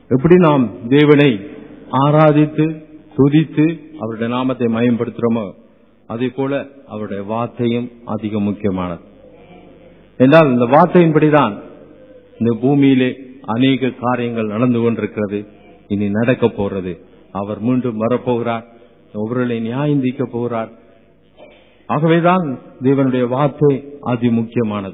எப்படி நாம் தேவனை ஆராதித்து துதித்து அவருடைய நாமத்தை மயம்படுத்துறோமோ அதே போல அவருடைய வார்த்தையும் அதிக முக்கியமானது என்றால் இந்த வார்த்தையின்படிதான் இந்த பூமியிலே அநேக காரியங்கள் நடந்து கொண்டிருக்கிறது இனி நடக்க போறது அவர் மீண்டும் வரப்போகிறார் ஒவ்வொருவரை நியாயந்திக்க போகிறார் ஆகவேதான் தேவனுடைய வார்த்தை அதி முக்கியமானது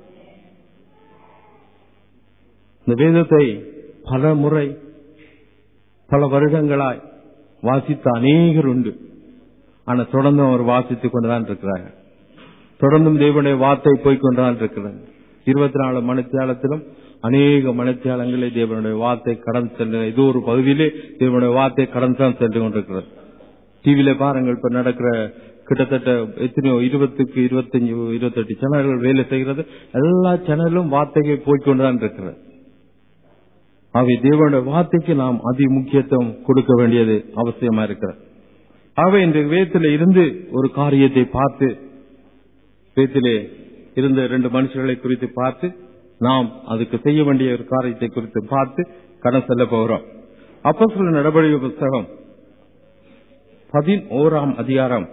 இந்த வேதத்தை பல முறை பல வருடங்களாய் வாசித்த அநேகர் உண்டு ஆனா தொடர்ந்தும் அவர் வாசித்துக் கொண்டுதான் இருக்கிறாங்க தொடர்ந்தும் தேவனுடைய வார்த்தை போய்கொண்டுதான் இருக்கிறாங்க இருபத்தி நாலு மணித்தியாலத்திலும் அநேக மணித்தியாலங்களை தேவனுடைய வார்த்தை கடந்து சென்ற ஏதோ ஒரு பகுதியிலே தேவனுடைய வார்த்தை கடந்து தான் சென்று கொண்டிருக்கிறது டிவியில பாருங்கள் இப்ப நடக்கிற கிட்டத்தட்ட எத்தனையோ இருபத்துக்கு இருபத்தஞ்சு இருபத்தெட்டு சேனல்கள் வேலை செய்கிறது எல்லா சேனலும் வார்த்தைக்கு போய்கொண்டுதான் இருக்கிறது ஆகவே தேவனுடைய வார்த்தைக்கு நாம் அதி முக்கியத்துவம் கொடுக்க வேண்டியது அவசியமா இருக்கிறது ஆகவே இந்த வேதத்தில இருந்து ஒரு காரியத்தை பார்த்து வேதத்திலே இருந்த ரெண்டு மனுஷர்களை குறித்து பார்த்து நாம் அதுக்கு செய்ய வேண்டிய ஒரு காரியத்தை குறித்து பார்த்து கடன் செல்ல போகிறோம் அப்போ சொல்ல நடவடிக்கை புஸ்தகம் பதினோராம் அதிகாரம்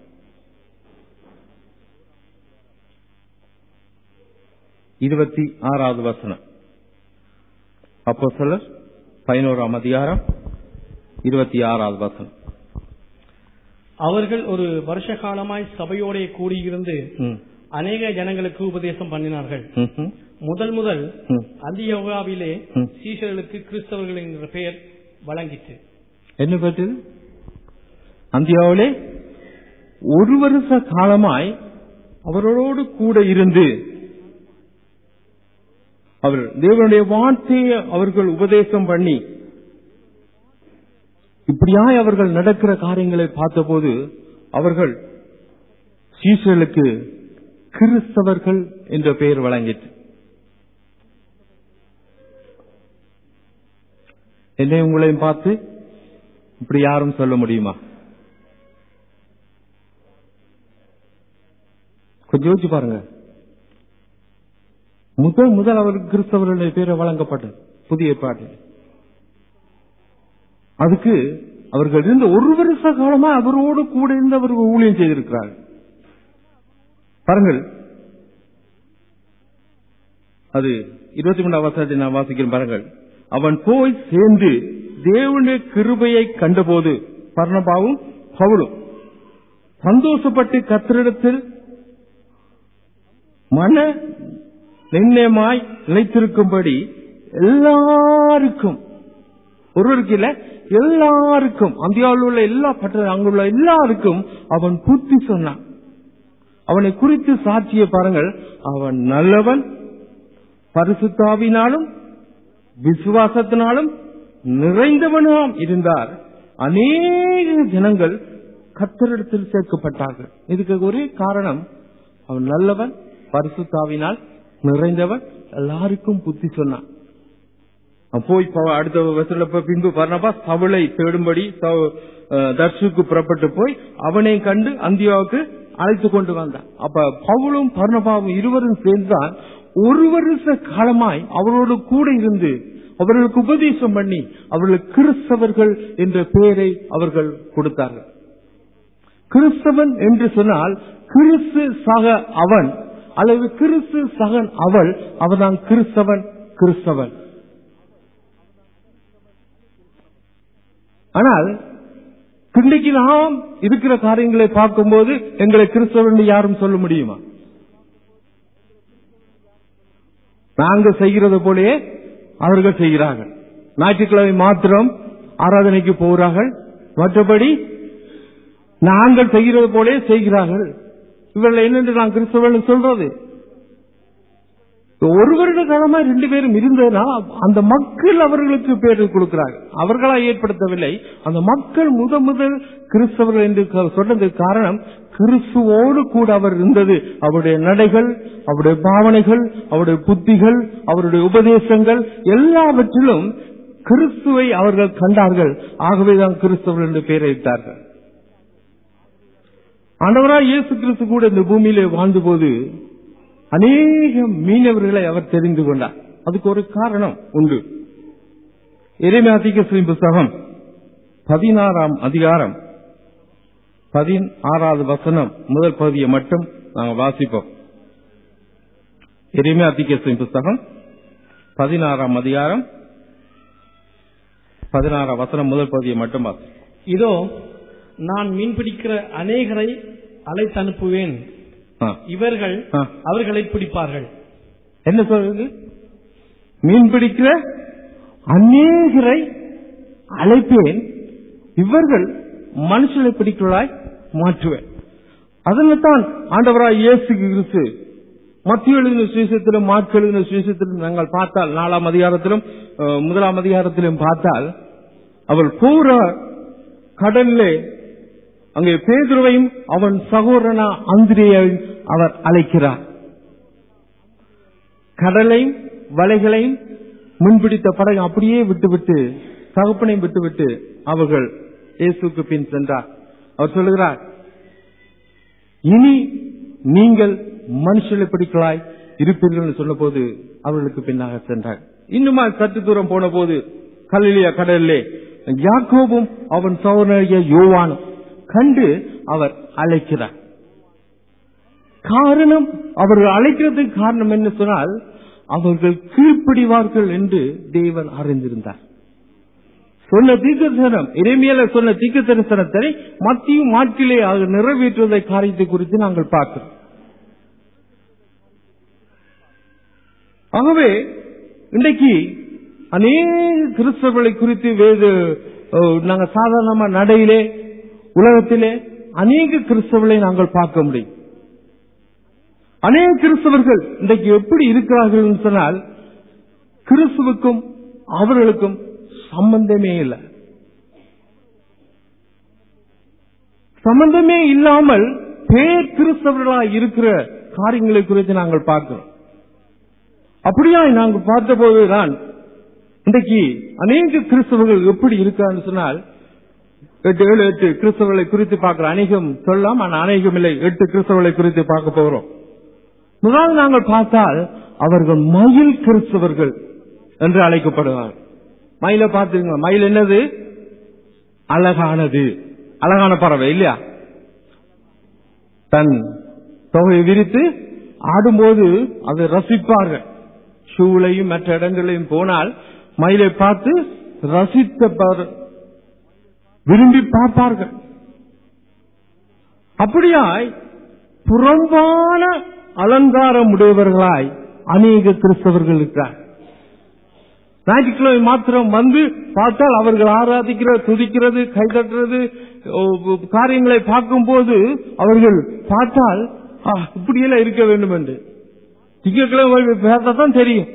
இருபத்தி ஆறாவது வசனம் அப்போ சொல்ல பதினோராம் அதிகாரம் இருபத்தி ஆறாவது வசனம் அவர்கள் ஒரு வருஷ காலமாய் சபையோடே கூடியிருந்து ம். அநேக ஜனங்களுக்கு உபதேசம் பண்ணினார்கள் ம்ஹும். முதல் முதல் ம். அதியோகாவிலே ம். சீஷர்களுக்கு கிறிஸ்தவர்கள் என்ற பெயர் வழங்கிற்று என்ன பற்றியது அந்தியாவிலே ஒரு வருஷ காலமாய் அவரோடு கூட இருந்து அவர் தேவனுடைய வார்த்தையை அவர்கள் உபதேசம் பண்ணி இப்படியாய் அவர்கள் நடக்கிற காரியங்களை பார்த்தபோது அவர்கள் சீசர்களுக்கு கிறிஸ்தவர்கள் என்ற பெயர் வழங்கிற்று என்னை உங்களையும் பார்த்து இப்படி யாரும் சொல்ல முடியுமா கொஞ்சம் யோசிச்சு பாருங்க முதல் முதல் அவருக்கு கிறிஸ்தவர்களுடைய பேரை வழங்கப்பட்டது புதிய ஏற்பாடு அதுக்கு அவர்கள் இருந்த ஒரு வருஷ காலமா அவரோடு கூட இருந்து அவர்கள் ஊழியம் செய்திருக்கிறார்கள் பாருங்கள் அது இருபத்தி மூணாம் வசனத்தை நான் வாசிக்கிறேன் பாருங்கள் அவன் போய் சேர்ந்து தேவனுடைய கிருபையை கண்டபோது பர்ணபாவும் பவுலும் சந்தோஷப்பட்டு கத்திரிடத்தில் மன நிர்ணயமாய் நிலைத்திருக்கும்படி எல்லாருக்கும் ஒருவருக்கு இல்ல எல்லாருக்கும் அந்தியாவில் உள்ள எல்லா பட்ட அங்குள்ள எல்லாருக்கும் அவன் புத்தி சொன்னான் அவனை குறித்து சாட்சியை பாருங்கள் அவன் நல்லவன் பரிசுத்தாவினாலும் விசுவாசத்தினாலும் நிறைந்தவனாம் இருந்தார் அநேக ஜனங்கள் கத்தரிடத்தில் சேர்க்கப்பட்டார்கள் இதுக்கு ஒரே காரணம் அவன் நல்லவன் பரிசுத்தாவினால் நிறைந்தவன் எல்லாருக்கும் புத்தி சொன்னான் அவன் போய் ப- அடுத்த வருஷத்துல போய் பின்பு பர்னபா சவுளை தேடும்படி சவு- அஹ், தர்சுக்கு புறப்பட்டு போய் அவனை கண்டு அந்தியாவுக்கு அழைத்து கொண்டு வந்தான் அப்ப பவுலும் பர்ணபாவும் இருவரும் சேர்ந்துதான் ஒரு வருஷ காலமாய் அவரோடு கூட இருந்து அவர்களுக்கு உபதேசம் பண்ணி அவர்களுக்கு கிறிஸ்தவர்கள் என்ற பெயரை அவர்கள் கொடுத்தார்கள் கிறிஸ்தவன் என்று சொன்னால் கிறிஸ்து சக அவன் அல்லது கிறிஸ்து சகன் அவள் அவன்தான் கிறிஸ்தவன் கிறிஸ்தவன் ஆனால் இன்றைக்கு நாம் இருக்கிற காரியங்களை பார்க்கும்போது எங்களை கிறிஸ்தவன் என்று யாரும் சொல்ல முடியுமா நாங்க செய்கிறது போலயே அவர்கள் செய்கிறார்கள் ஞாயிற்றுக்கிழமை மாத்திரம் ஆராதனைக்கு போகிறார்கள் மற்றபடி நாங்கள் செய்கிறது போலே செய்கிறார்கள் இவர்கள் என்னென்று நான் கிறிஸ்தவன் சொல்றது ஒரு வருட காலமா ரெண்டு பேரும் இருந்ததுனா அந்த மக்கள் அவர்களுக்கு பேர் கொடுக்கிறாங்க அவர்களா ஏற்படுத்தவில்லை அந்த மக்கள் முத முதல் கிறிஸ்தவர்கள் என்று க- சொன்னதுக்கு காரணம் கிறிஸ்துவோடு கூட அவர் இருந்தது அவருடைய நடைகள் அவருடைய பாவனைகள் அவருடைய புத்திகள் அவருடைய உபதேசங்கள் எல்லாவற்றிலும் கிறிஸ்துவை அவர்கள் கண்டார்கள் ஆகவேதான் கிறிஸ்தவர்கள் என்று பெயரிட்டார்கள் ஆண்டவராய் இயேசு கிறிஸ்து கூட இந்த பூமியிலே வாழ்ந்தபோது அநேக மீனவர்களை அவர் தெரிந்து கொண்டார் அதுக்கு ஒரு காரணம் உண்டு எரிமேதிகசின் புஸ்தகம் பதினாறாம் அதிகாரம் பதினாறாவது வசனம் முதல் பகுதியை மட்டும் நாங்கள் வாசிப்போம் எரிமேதிகசின் புஸ்தகம் பதினாறாம் அதிகாரம் பதினாறாம் வசனம் முதல் பகுதியை மட்டும் வாசிப்போம் இதோ நான் மீன்பிடிக்கிற அநேகரை அழைத்தனுப்புவேன் ஆ. இவர்கள் ஆ. அவர்களை பிடிப்பார்கள் என்ன சொல்றது மீன் பிடிக்கிற அநேகரை அழைப்பேன் இவர்கள் மனுஷனை பிடிக்கலாய் மாற்றுவேன் அதில் தான் ஆண்டவராய் இயேசு கிறிஸ்து மத்திய எழுதின சுவிசத்திலும் மாற்கு எழுதின சுவிசத்திலும் நாங்கள் பார்த்தால் நாலாம் அதிகாரத்திலும் அஹ், முதலாம் அதிகாரத்திலும் பார்த்தால் அவர் போற கடலிலே அங்கே பேதுருவையும் அவன் சகோதரனா அந்திரியையும் அவர் அழைக்கிறார் கடலையும் வலைகளையும் முன்பிடித்த படகு அப்படியே விட்டுவிட்டு தகப்பனையும் விட்டுவிட்டு அவர்கள் இயேசுக்கு பின் சென்றார் அவர் சொல்லுகிறார் இனி நீங்கள் மனுஷனை பிடிக்கலாய் இருப்பீர்கள் என்று சொன்னபோது அவர்களுக்கு பின்னாக சென்றார் இன்னுமா சற்று தூரம் போன போது கலிலியா கடலிலே யாக்கோபும் அவன் சோதனைய யோவானும் கண்டு அவர் அழைக்கிறார் காரணம் அவர்கள் அழைக்கிறதுக்கு காரணம் என்ன சொன்னால் அவர்கள் கீழ்ப்படிவார்கள் என்று தேவன் அறிந்திருந்தார் சொன்ன தீர்க்க தரிசனம் இறைமையில சொன்ன தீர்க்க தரிசனத்தை மத்தியும் மாட்டிலே அது நிறைவேற்றுவதை காரியத்தை குறித்து நாங்கள் பார்க்கிறோம் ஆகவே இன்றைக்கு அநேக கிறிஸ்தவர்களை குறித்து வேறு அஹ், நாங்கள் சாதாரணமா நடையிலே உலகத்திலே அநேக கிறிஸ்தவர்களை நாங்கள் பார்க்க முடியும் அநேக கிறிஸ்தவர்கள் இன்றைக்கு எப்படி இருக்கிறார்கள் என்று சொன்னால் கிறிஸ்துவுக்கும் அவர்களுக்கும் சம்பந்தமே இல்லை சம்பந்தமே இல்லாமல் பேர் கிறிஸ்தவர்களாய் இருக்கிற காரியங்களை குறித்து நாங்கள் பார்க்கிறோம் அப்படியாய் நாங்கள் பார்த்தபோதுதான் இன்றைக்கு அநேக கிறிஸ்தவர்கள் எப்படி இருக்கான்னு சொன்னால் எட்டு ஏழு எட்டு கிறிஸ்தவர்களை குறித்து பார்க்கிற அநேகம் சொல்லலாம் ஆனால் அநேகம் இல்லை எட்டு கிறிஸ்தவர்களை குறித்து பார்க்க போகிறோம் முதலாவது நாங்கள் பார்த்தால் அவர்கள் மயில் கிறிஸ்தவர்கள் என்று அழைக்கப்படுவார்கள் மயிலை பார்த்துங்க மயில் என்னது அழகானது அழகான பறவை இல்லையா தன் தொகையை விரித்து ஆடும்போது அதை ரசிப்பார்கள் ஷூலையும் மற்ற இடங்களையும் போனால் மயிலை பார்த்து ரசித்த பர்- விரும்பி பார்ப்பார்கள் அப்படியாய் புறம்பான அலங்காரம் உடையவர்களாய் அநேக கிறிஸ்தவர்கள் இருக்கிறார் ஞாயிற்றுக்கிழமை மாத்திரம் வந்து பார்த்தால் அவர்கள் ஆராதிக்கிற துதிக்கிறது கைதட்டுறது ஓ, காரியங்களை பார்க்கும்போது அவர்கள் பார்த்தால் "ஆ, இப்படியெல்லாம் இருக்க வேண்டும் என்று திங்கட்கிழமை பார்த்தா தான் தெரியும்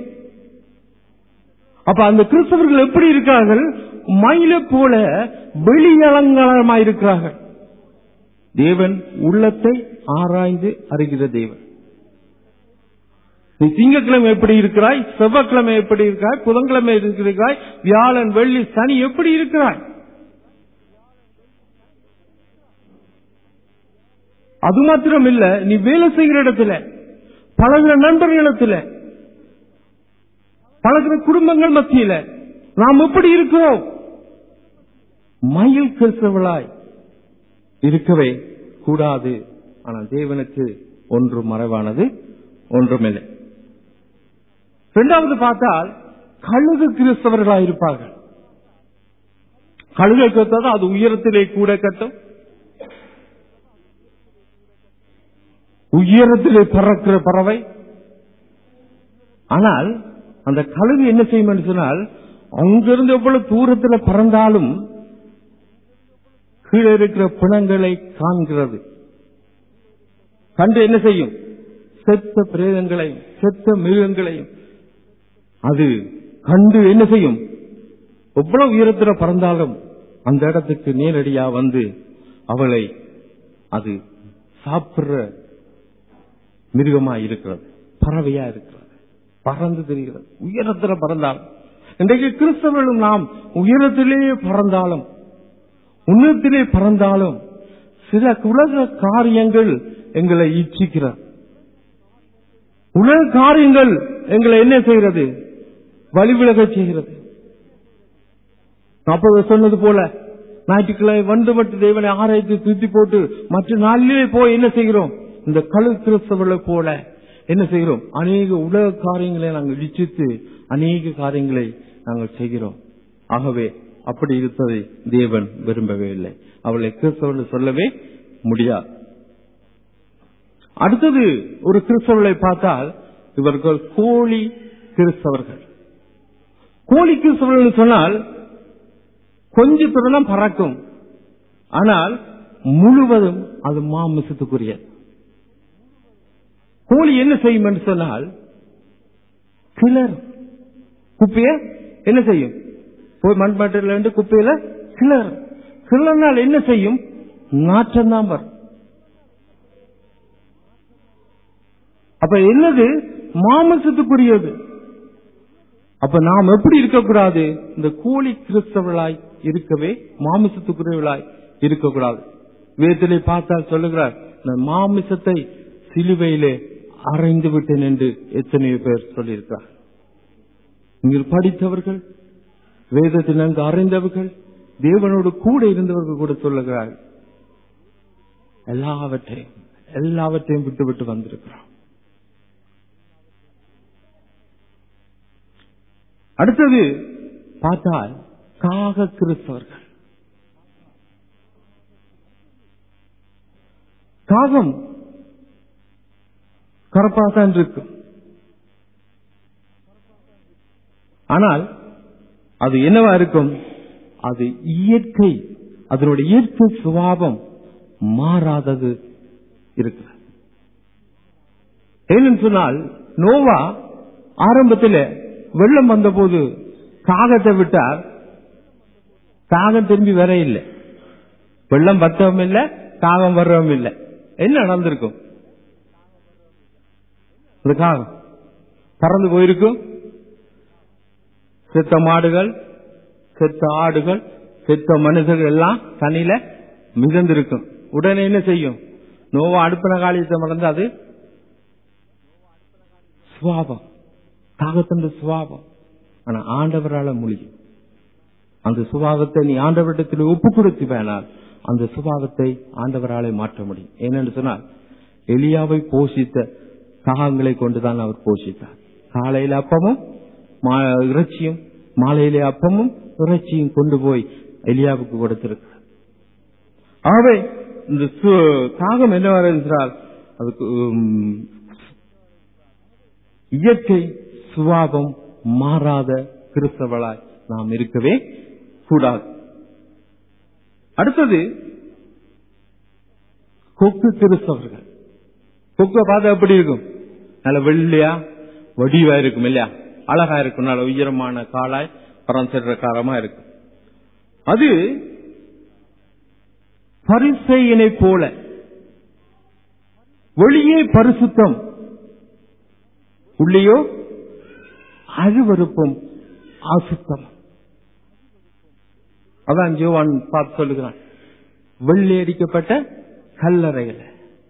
அப்ப அந்த கிறிஸ்தவர்கள் எப்படி இருக்கார்கள் மயிலை போல வெளி அலங்காரமாய் இருக்கிறார்கள் தேவன் உள்ளத்தை ஆராய்ந்து அறிகிற தேவன் நீ திங்கட்கிழமை எப்படி இருக்கிறாய் செவ்வாய்க்கிழமை எப்படி இருக்கிறாய் புதன்கிழமை எப்படி இருக்கிறாய் வியாழன் வெள்ளி சனி எப்படி இருக்கிறாய் அது மாத்திரம் இல்ல நீ வேலை செய்கிற இடத்துல பழகிற நண்பர்களிடத்துல பழகிற குடும்பங்கள் மத்தியில நாம் எப்படி இருக்கிறோம் மயில் கிறிஸ்தவளாய் இருக்கவே கூடாது ஆனால் தேவனுக்கு ஒன்று மறைவானது ஒன்றுமில்லை இரண்டாவது பார்த்தால் கழுகு கிறிஸ்தவர்களாய் இருப்பார்கள் கழுகை கத்தாதான் அது உயரத்திலே கூட கட்டும் உயரத்திலே பறக்கிற பறவை ஆனால் அந்த கழுகு என்ன செய்யும் என்று சொன்னால் அங்கிருந்து எவ்வளவு தூரத்தில் பறந்தாலும் கீழே இருக்கிற பிணங்களை காண்கிறது கண்டு என்ன செய்யும் செத்த பிரேதங்களையும் செத்த மிருகங்களையும் அது கண்டு என்ன செய்யும் எவ்வளவு உயரத்தில் பறந்தாலும் அந்த இடத்துக்கு நேரடியா வந்து அவளை அது சாப்பிடுற மிருகமா இருக்கிறது பறவையா இருக்கிறது பறந்து தெரிகிறது உயரத்தில் பறந்தாலும் இன்றைக்கு கிறிஸ்தவர்களும் நாம் உயரத்திலேயே பறந்தாலும் உன்னத்திலே பறந்தாலும் சில உலக காரியங்கள் எங்களை இச்சிக்கிறது உலக காரியங்கள் எங்களை என்ன செய்கிறது வழிவிலக செய்கிறது அப்போது சொன்னது போல ஞாயிற்றுக்கிழமை வந்து மட்டும் தேவனை ஆராய்த்து தூத்தி போட்டு மற்ற நாளிலே போய் என்ன செய்கிறோம் இந்த கழு கிறிஸ்தவர்களை போல என்ன செய்கிறோம் அநேக உலக காரியங்களை நாங்கள் இடிச்சித்து அநேக காரியங்களை நாங்கள் செய்கிறோம் ஆகவே அப்படி இருப்பதை தேவன் விரும்பவே இல்லை அவளை கிறிஸ்தவர்கள் சொல்லவே முடியாது அடுத்தது ஒரு கிறிஸ்தவர்களை பார்த்தால் இவர்கள் கோழி கிறிஸ்தவர்கள் கோழி கிறிஸ்தவர்கள் சொன்னால் கொஞ்சத்துடன் பறக்கும் ஆனால் முழுவதும் அது மாமிசத்துக்குரிய கோழி என்ன செய்யும் என்று சொன்னால் கிளர் குப்பைய என்ன செய்யும் போய் மண்பாட்டில இருந்து குப்பையில கிளர் கிளர்னால் என்ன செய்யும் நாற்றம் தான் வரும் அப்ப என்னது மாமசத்துக்குரியது அப்ப நாம் எப்படி இருக்கக்கூடாது இந்த கோழி கிறிஸ்தவர்களாய் இருக்கவே மாமிசத்துக்குரியவர்களாய் இருக்கக்கூடாது வேதத்திலே பார்த்தால் சொல்லுகிறார் நான் மாமிசத்தை சிலுவையிலே அறைந்து விட்டேன் என்று எத்தனையோ பேர் சொல்லியிருக்கிறார் நீங்கள் படித்தவர்கள் வேதத்தில் நன்கு அறிந்தவர்கள் தேவனோடு கூட இருந்தவர்கள் கூட சொல்லுகிறார்கள் எல்லாவற்றையும் எல்லாவற்றையும் விட்டு விட்டு வந்திருக்கிறோம் அடுத்தது பார்த்தால் காக கிறிஸ்தவர்கள் காகம் கரப்பாதான் இருக்கும் ஆனால் அது என்னவா இருக்கும் அது இயற்கை அதனுடைய இயற்கை சுபாவம் மாறாதது இருக்கு ஏன்னு சொன்னால் நோவா ஆரம்பத்தில் வெள்ளம் வந்தபோது காகத்தை விட்டார் காகம் திரும்பி வர இல்லை வெள்ளம் வத்தவும் இல்லை காகம் வர்றவும் இல்லை என்ன நடந்திருக்கும் அந்த காகம் பறந்து போயிருக்கும் செத்த மாடுகள் செத்த ஆடுகள் செத்த மனிதர்கள் எல்லாம் தண்ணியில மிதந்திருக்கும் உடனே என்ன செய்யும் நோவா அடுப்பின காலியத்தை மறந்து அது சுவாபம் காகத்தின் சுவாபம் ஆனா ஆண்டவரால முடியும் அந்த சுபாவத்தை நீ ஆண்டவரிடத்தில் ஒப்பு கொடுத்து வேணால் அந்த சுபாவத்தை ஆண்டவராலே மாற்ற முடியும் ஏனென்று சொன்னால் எலியாவை போஷித்த காகங்களை கொண்டுதான் அவர் போஷித்தார் காலையில அப்பமும் மா- இறைச்சியும் மாலையிலே அப்பமும் இறைச்சியும் கொண்டு போய் எலியாவுக்கு கொடுத்திருக்கிறார் ஆகவே இந்த சு- காகம் என்னவாறு என்றால் அதுக்கு உம், இயற்கை சுபாவம் மாறாத கிறிஸ்தவளாய் நாம் இருக்கவே கூடாது அடுத்தது கொக்கு கிறிஸ்தவர்கள் கொக்கை பார்த்தா எப்படி இருக்கும் நல்ல வெள்ளையா வடிவா இருக்கும் இல்லையா அழகா இருக்கும் நல்ல உயரமான காலாய் பரஞ்சரக்காரமா இருக்கும் அது பரிசையினை போல வெளியே பரிசுத்தம் உள்ளேயோ அருவருப்பும் அசுத்தம் அதான் ஜோவான் பார்த்து சொல்லுகிறான் வெள்ளை அடிக்கப்பட்ட கல்லறைகள்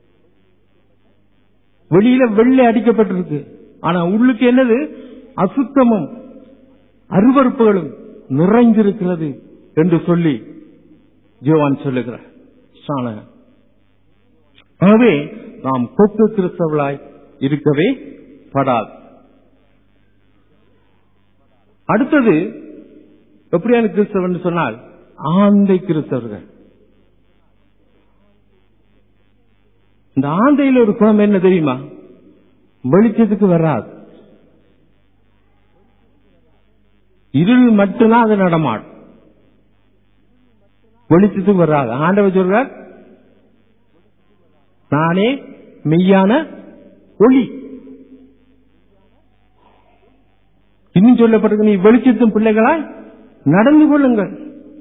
வெளியில வெள்ளை அடிக்கப்பட்டிருக்கு ஆனா உள்ளுக்கு என்னது அசுத்தமும் அருவருப்புகளும் நிறைந்திருக்கிறது என்று சொல்லி ஜோவான் சொல்லுகிறார் சாணகன் ஆகவே நாம் கொத்து கிறிஸ்தவர்களாய் இருக்கவே படாது அடுத்தது எப்படியான கிறிஸ்தவன் சொன்னால் ஆந்தை கிறிஸ்தவர்கள் இந்த ஆந்தையில் ஒரு குணம் என்ன தெரியுமா வெளிச்சத்துக்கு வராது இருள் மட்டும்தான் அது நடமாடும் வெளிச்சத்துக்கு வராது ஆண்டவர் சொல்றார் நானே மெய்யான ஒளி இன்னும் சொல்லப்பட்டிருக்கு நீ வெளிச்சத்தின் பிள்ளைகளாய் நடந்து கொள்ளுங்கள்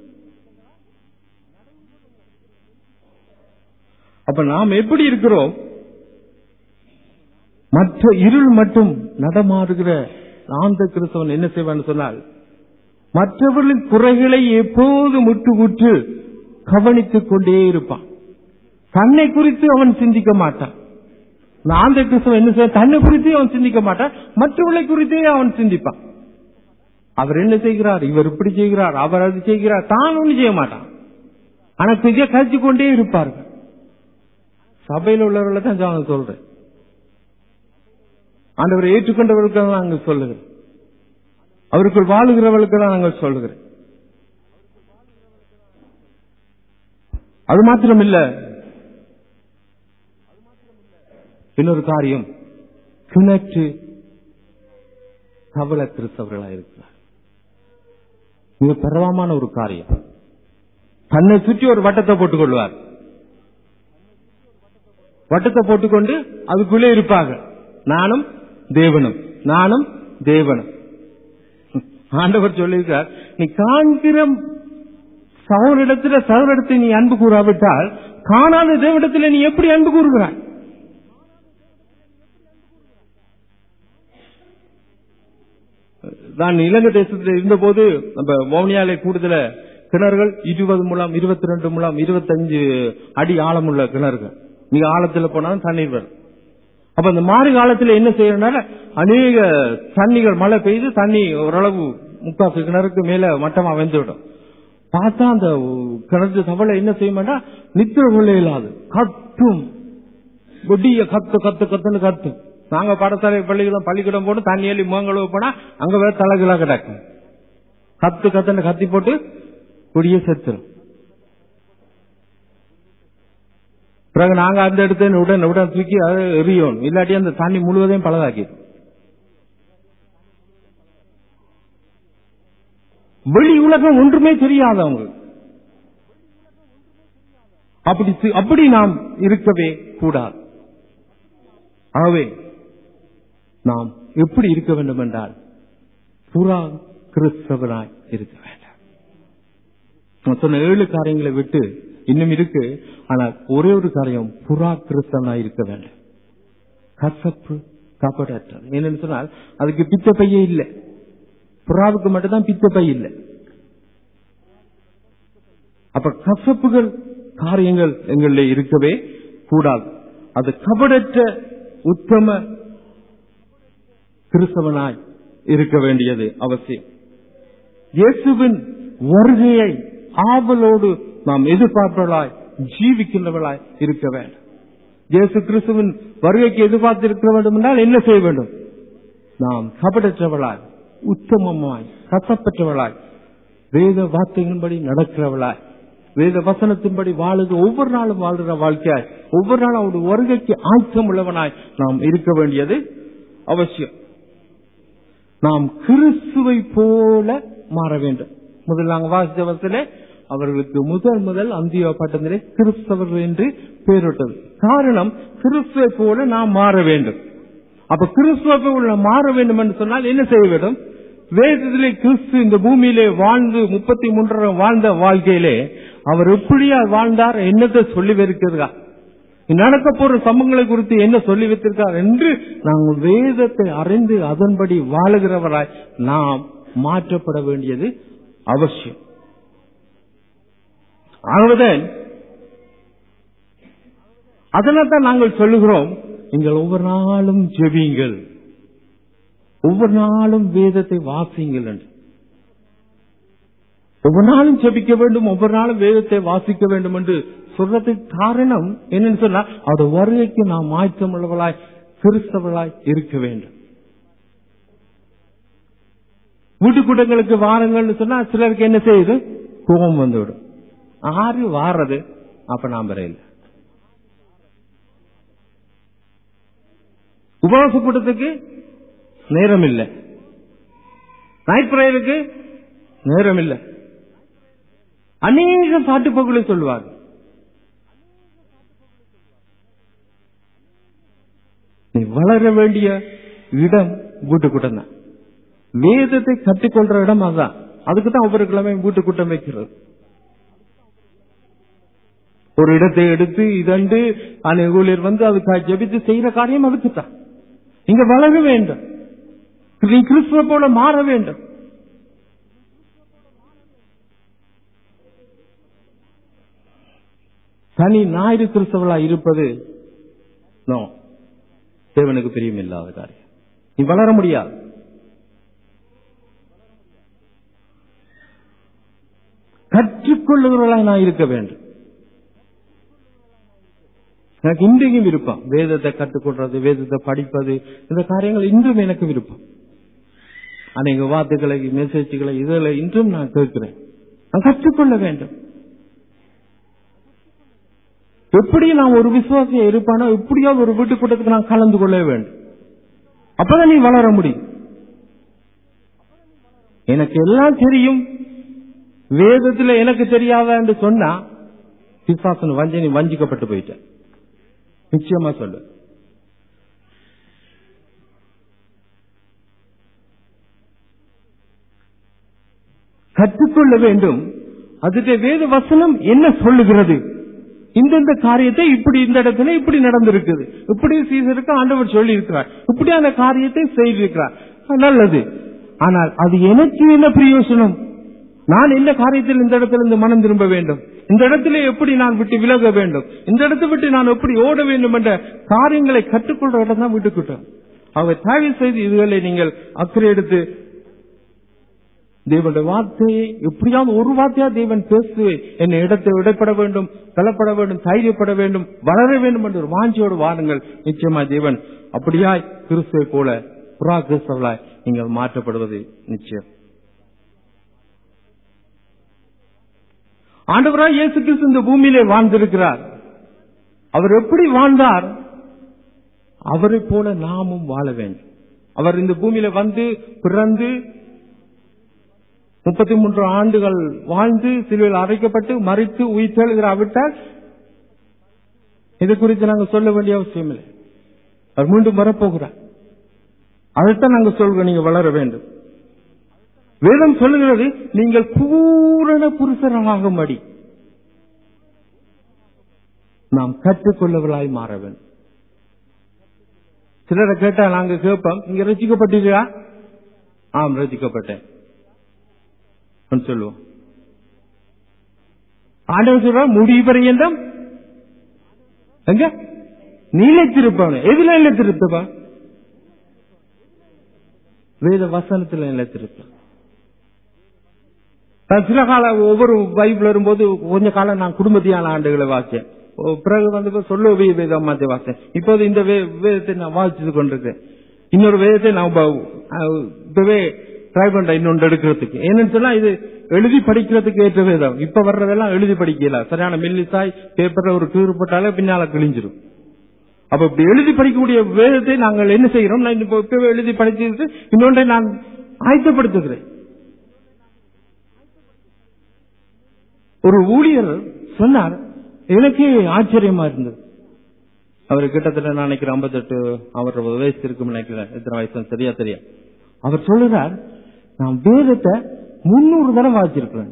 அப்ப நாம் எப்படி இருக்கிறோம் மற்ற இருள் மட்டும் நடமாடுகிற ஆந்த கிறிஸ்தவன் என்ன செய்வான்னு சொன்னால் மற்றவர்களின் குறைகளை எப்போது முட்டு உற்று கவனித்துக் கொண்டே இருப்பான் தன்னை குறித்து அவன் சிந்திக்க மாட்டான் இந்த ஆந்த கிறிஸ்தவன் என்ன செய்ய தன்னை குறித்து அவன் சிந்திக்க மாட்டான் மற்றவர்களை குறித்தே அவன் சிந்திப்பான் அவர் என்ன செய்கிறார் இவர் இப்படி செய்கிறார் அவர் அது செய்கிறார் தான் ஒண்ணு செய்ய மாட்டான் ஆனா பெரிய கழிச்சு கொண்டே இருப்பார்கள் சபையில் உள்ளவர்களை தான் நான் சொல்றேன் ஆண்டவரை ஏற்றுக்கொண்டவர்களுக்கு தான் நாங்கள் சொல்லுகிறேன் அவருக்குள் வாழுகிறவர்களுக்கு தான் நாங்கள் சொல்லுகிறேன் அது மாத்திரமில்ல இன்னொரு காரியம் கிணற்று கவல கிறிஸ்தவர்களா இருக்கிறார் மிக பிரபலமான ஒரு காரியம் தன்னை சுற்றி ஒரு வட்டத்தை போட்டுக் கொள்வார் வட்டத்தை போட்டுக்கொண்டு அதுக்குள்ளே இருப்பாங்க நானும் தேவனும் நானும் தேவனும் ஆண்டவர் சொல்லியிருக்கார் நீ காண்கிற சகோதரிடத்துல சகோதரத்தை நீ அன்பு கூறாவிட்டால் காணாத தேவனிடத்தில் நீ எப்படி அன்பு கூறுகிறாய் நான் இலங்கை தேசத்தில் இருந்தபோது நம்ம வவுனியாலை கூடுதல கிணறுகள் இருபது முலாம் இருபத்தி ரெண்டு முலாம் இருபத்தஞ்சு அடி ஆழமுள்ள கிணறுகள் மிக ஆழத்துல போனாலும் தண்ணீர் வரும் அப்ப அந்த மாறு காலத்துல என்ன செய்யறதுனால அநேக தண்ணிகள் மழை பெய்து தண்ணி ஓரளவு முக்காசு கிணறுக்கு மேல மட்டமா வந்துவிடும் பார்த்தா அந்த கிணத்து தவளை என்ன செய்ய மாட்டா நித்திர கொள்ள இல்லாது கத்தும் கொடிய கத்து கத்து கத்துன்னு கத்தும் நாங்க பாடசாலை பள்ளிக்கூடம் பள்ளிக்கூடம் போட்டு தண்ணி எள்ளி முகங்களும் போனா அங்க வேற தலைகளா கிடக்கும் கத்து கத்துன்னு கத்தி போட்டு கொடிய செத்துரும் பிறகு நாங்க அந்த இடத்துல உடன் உடன் தூக்கி அதை எறியோம் இல்லாட்டி அந்த தண்ணி முழுவதையும் பலதாக்கிடும் வெளி உலகம் ஒன்றுமே தெரியாது அவங்க அப்படி சி- அப்படி நாம் இருக்கவே கூடாது ஆகவே நாம் எப்படி இருக்க வேண்டும் என்றால் புறா கிறிஸ்தவனாய் இருக்க வேண்டாம் நான் சொன்ன ஏழு காரியங்களை விட்டு இன்னும் இருக்கு ஆனால் ஒரே ஒரு காரியம் புறா கிறிஸ்தவனாய் இருக்க வேண்டும் கசப்பு கபடற்றது என்னன்னு சொன்னால் அதுக்கு பித்த பையே இல்லை புறாவுக்கு மட்டும்தான் பித்த பை இல்லை அப்ப கசப்புகள் காரியங்கள் எங்களிலே இருக்கவே கூடாது அது கபடற்ற உத்தம கிறிஸ்தவனாய் இருக்க வேண்டியது அவசியம் இயேசுவின் வருகையை ஆவலோடு நாம் எதிர்பார்ப்பவர்களாய் ஜீவிக்கின்றவர்களாய் இருக்க வேண்டும் இயேசு கிறிஸ்துவின் வருகைக்கு எதிர்பார்த்து இருக்க வேண்டும் என்றால் என்ன செய்ய வேண்டும் நாம் கபடற்றவளாய் உத்தமமாய் கசப்பற்றவளாய் வேத வார்த்தைகளின்படி நடக்கிறவளாய் வேத வசனத்தின்படி வாழுது ஒவ்வொரு நாளும் வாழ்கிற வாழ்க்கையாய் ஒவ்வொரு நாளும் அவருடைய வருகைக்கு ஆயத்தம் உள்ளவனாய் நாம் இருக்க வேண்டியது அவசியம் நாம் கிறிஸ்துவை போல மாற வேண்டும் முதல் நாங்கள் வாசித்த வசதிலே அவர்களுக்கு முதல் முதல் அந்திய பட்டத்திலே கிறிஸ்தவர்கள் என்று பெயரிட்டது காரணம் கிறிஸ்துவை போல நாம் மாற வேண்டும் அப்ப கிறிஸ்துவை போல நாம் மாற வேண்டும் என்று சொன்னால் என்ன செய்ய வேண்டும் வேதத்திலே கிறிஸ்து இந்த பூமியிலே வாழ்ந்து முப்பத்தி மூன்றரை வாழ்ந்த வாழ்க்கையிலே அவர் எப்படியா வாழ்ந்தார் என்னத்தை சொல்லி வைக்கிறதா நடக்க போற சம்பவங்களை குறித்து என்ன சொல்லி வைத்திருக்கார் என்று நாங்கள் வேதத்தை அறிந்து அதன்படி வாழுகிறவராய் நாம் மாற்றப்பட வேண்டியது அவசியம் ஆகவேதான் அதனால் தான் நாங்கள் சொல்லுகிறோம் நீங்கள் ஒவ்வொரு நாளும் ஜெபியுங்கள் ஒவ்வொரு நாளும் வேதத்தை வாசியுங்கள் என்று ஒவ்வொரு நாளும் ஜெபிக்க வேண்டும் ஒவ்வொரு நாளும் வேதத்தை வாசிக்க வேண்டும் என்று சொல்றதுக்கு காரணம் என்னன்னு சொன்னா அவருடைய வருகைக்கு நாம் ஆயத்தம் உள்ளவளாய் கிறிஸ்தவளாய் இருக்க வேண்டும் வீட்டுக்கூட்டங்களுக்கு வாருங்கள்னு சொன்னா சிலருக்கு என்ன செய்யுது கோபம் வந்துவிடும் ஆறு வாரது அப்ப நாம் வரையில் உபவாச கூட்டத்துக்கு நேரம் இல்லை நைட் பிரேயருக்கு நேரம் இல்லை அநேக பாட்டு பகுலை சொல்லுவாங்க நீ வளர வேண்டிய இடம் வீட்டுக்கூட்டம் தான் வேதத்தை கற்றுக்கொள்ற இடம் அதான் அதுக்கு தான் ஒவ்வொரு கிழமையும் வீட்டுக்கூட்டம் வைக்கிறது ஒரு இடத்தை எடுத்து இதண்டு அனுகூலியர் வந்து அதுக்காக ஜெபித்து செய்யற காரியம் அதுக்கு தான் இங்க வளர வேண்டும் நீ கிறிஸ்துவ போல மாற வேண்டும் தனி ஞாயிறு கிறிஸ்தவளா இருப்பது நோ தேவனுக்கு பிரியம் இல்லாத காரியம் நீ வளர முடியாது கற்றுக்கொள்ளுகிறவர்களாய் நான் இருக்க வேண்டும் எனக்கு இன்றைக்கும் விருப்பம் வேதத்தை கற்றுக்கொள்றது வேதத்தை படிப்பது இந்த காரியங்கள் இன்றும் எனக்கு விருப்பம் அநேக வார்த்தைகளை மெசேஜ்களை இதில் இன்றும் நான் கேட்கிறேன் நான் கற்றுக்கொள்ள வேண்டும் எப்படி நான் ஒரு விசுவாசியம் இருப்பானோ எப்படியாவது ஒரு வீட்டு கூட்டத்துக்கு நான் கலந்து கொள்ள வேண்டும் அப்பதான் நீ வளர முடியும் எனக்கு எல்லாம் தெரியும் வேதத்துல எனக்கு தெரியாதா என்று சொன்னா பிசாசன் வஞ்சனி வஞ்சிக்கப்பட்டு போயிட்டேன் நிச்சயமா சொல்லு கற்றுக்கொள்ள வேண்டும் அதுக்கு வேத வசனம் என்ன சொல்லுகிறது இந்தந்த காரியத்தை இப்படி இந்த இடத்துல இப்படி நடந்திருக்குது இப்படி சீசருக்கு ஆண்டவர் சொல்லி இருக்கிறார் இப்படி அந்த காரியத்தை செய்திருக்கிறார் நல்லது ஆனால் அது எனக்கு என்ன பிரயோசனம் நான் என்ன காரியத்தில் இந்த இடத்துல இருந்து மனம் திரும்ப வேண்டும் இந்த இடத்துல எப்படி நான் விட்டு விலக வேண்டும் இந்த இடத்தை விட்டு நான் எப்படி ஓட வேண்டும் என்ற காரியங்களை கற்றுக்கொள்ற இடம் தான் விட்டுக்கிட்டோம் அவர் தயவு செய்து இதுகளை நீங்கள் அக்கறை எடுத்து தேவனுடைய வார்த்தையை எப்படியாவது ஒரு வார்த்தையா தேவன் பேசுவே என்னை இடத்தை விடப்பட வேண்டும் தளப்பட வேண்டும் தைரியப்பட வேண்டும் வளர வேண்டும் என்ற ஒரு வாஞ்சியோடு வாருங்கள் நிச்சயமா தேவன் அப்படியாய் கிறிஸ்துவை போல புறா கிறிஸ்தவளாய் நீங்கள் மாற்றப்படுவது நிச்சயம் ஆண்டவராய் இயேசு கிறிஸ்து இந்த பூமியிலே வாழ்ந்திருக்கிறார் அவர் எப்படி வாழ்ந்தார் அவரை போல நாமும் வாழ வேண்டும் அவர் இந்த பூமியில வந்து பிறந்து முப்பத்தி மூன்று ஆண்டுகள் வாழ்ந்து சிலுவையில் அரைக்கப்பட்டு மறித்து உயிர்த்தெழுகிறாவிட்டால் இது குறித்து நாங்கள் சொல்ல வேண்டிய அவசியம் இல்லை அவர் மீண்டும் வரப்போகிறார் அதைத்தான் நாங்கள் சொல்கிறோம் நீங்க வளர வேண்டும் வேதம் சொல்லுகிறது நீங்கள் பூரண புருஷராகும்படி நாம் கற்றுக்கொள்ளவர்களாய் மாற வேண்டும் சிலரை கேட்டா நாங்க கேட்போம் நீங்க ரசிக்கப்பட்டீர்களா ஆம் ரசிக்கப்பட்டேன் சொல்லுவோம் ஆண்டவர் சொல்ற முடிவு பரியந்தம் எங்க நிலைத்திருப்பான் எதுல நிலைத்திருப்பா வேத வசனத்துல நிலைத்திருப்பான் நான் சில காலம் ஒவ்வொரு பைபிள் வரும்போது கொஞ்ச காலம் நான் குடும்பத்தியான ஆண்டுகளை வாசிச்சேன் பிறகு வந்து சொல்ல வேதம் மாத்தி வாசித்தேன் இப்போது இந்த வேதத்தை நான் வாசிச்சு கொண்டிருக்கேன் இன்னொரு வேதத்தை நான் இப்பவே ட்ரை பண்றேன் இன்னொன்று எடுக்கிறதுக்கு என்னன்னு சொன்னா இது எழுதி படிக்கிறதுக்கு ஏற்ற வேதம் இப்ப வர்றதெல்லாம் எழுதி படிக்கல சரியான மில்லிசாய் பேப்பர்ல ஒரு கீறு போட்டாலே பின்னால கிழிஞ்சிரும் அப்ப இப்படி எழுதி படிக்கக்கூடிய வேதத்தை நாங்கள் என்ன செய்கிறோம் நான் இப்பவே எழுதி படிச்சிட்டு இன்னொன்றை நான் ஆயத்தப்படுத்துகிறேன் ஒரு ஊழியர் சொன்னார் எனக்கே ஆச்சரியமா இருந்தது அவர் கிட்டத்தட்ட நான் நினைக்கிறேன் ஐம்பத்தெட்டு அவர் வயசு இருக்கும் நினைக்கிறேன் எத்தனை வயசு சரியா தெரியும் அவர் சொல்லுறார் நான் வேதத்தை முன்னூறு தடவை வாசிச்சிருக்கிறேன்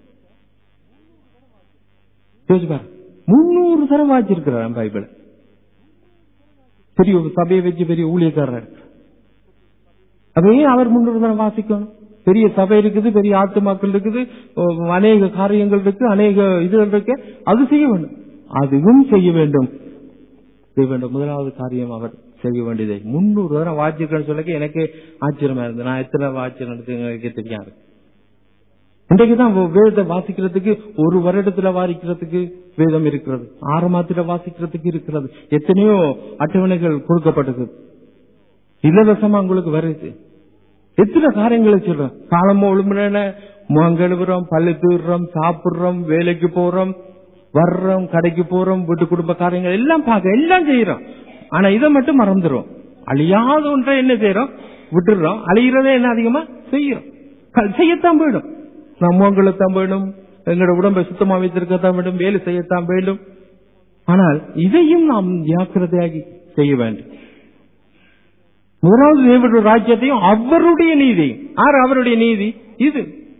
முன்னூறு தடவை வாசிச்சிருக்கிறார் பைபிள் பெரிய சபையை வச்சு பெரிய ஊழியக்காரர் அதையே அவர் முன்னூறு தடவை வாசிக்கணும் பெரிய சபை இருக்குது பெரிய ஆத்துமாக்கள் இருக்குது அநேக காரியங்கள் இருக்கு அநேக இதுகள் இருக்கு அது செய்ய வேண்டும் அதுவும் செய்ய வேண்டும் செய்ய வேண்டும் முதலாவது காரியம் அவர் செய்ய வேண்டியதை முன்னூறு தடவை வாட்சிருக்கேன்னு சொல்ல எனக்கு ஆச்சரியமா இருந்தது நான் எத்தனை வாட்சி நடத்து எனக்கு தெரியாது இன்றைக்குதான் வேதத்தை வாசிக்கிறதுக்கு ஒரு வருடத்துல வாசிக்கிறதுக்கு வேதம் இருக்கிறது ஆறு மாதத்துல வாசிக்கிறதுக்கு இருக்கிறது எத்தனையோ அட்டவணைகள் கொடுக்கப்பட்டது இலவசமா உங்களுக்கு வருது எத்தனை காரியங்களை சொல்றோம் காலமோ ஒழுங்குன முகம் கழுவுறோம் பல்லு தூடுறோம் சாப்பிடுறோம் வேலைக்கு போறோம் வர்றோம் கடைக்கு போறோம் வீட்டு குடும்ப காரியங்கள் எல்லாம் பார்க்க எல்லாம் செய்யறோம் ஆனா இதை மட்டும் மறந்துடும் அழியாத ஒன்றை என்ன செய்யறோம் விட்டுடுறோம் அழிகிறதே என்ன அதிகமா செய்யறோம் செய்யத்தான் போயிடும் நம்ம முகங்களைத்தான் வேணும் எங்களோட உடம்பை சுத்தமா வைத்திருக்கத்தான் வேண்டும் வேலை செய்யத்தான் வேண்டும் ஆனால் இதையும் நாம் ஜாக்கிரதையாகி செய்ய வேண்டும் முதலாவது தேவனுடைய ராஜ்யத்தையும் அவருடைய நீதி ஆறு அவருடைய நீதி இது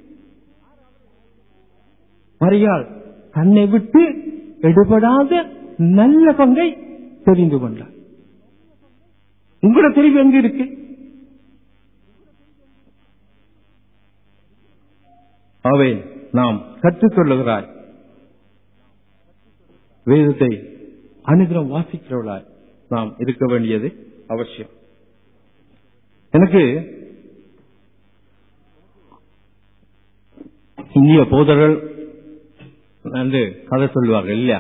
மரியாள் தன்னை விட்டு எடுபடாத நல்ல பங்கை தெரிந்து கொண்டார் உங்களோட தெரிவு எங்க இருக்கு அவை நாம் கற்றுக்கொள்ளுகிறாய் வேதத்தை அனுதினம் வாசிக்கிறவளாய் நாம் இருக்க வேண்டியது அவசியம் எனக்கு இந்திய போதர்கள் என்று கதை சொல்லுவார்கள் இல்லையா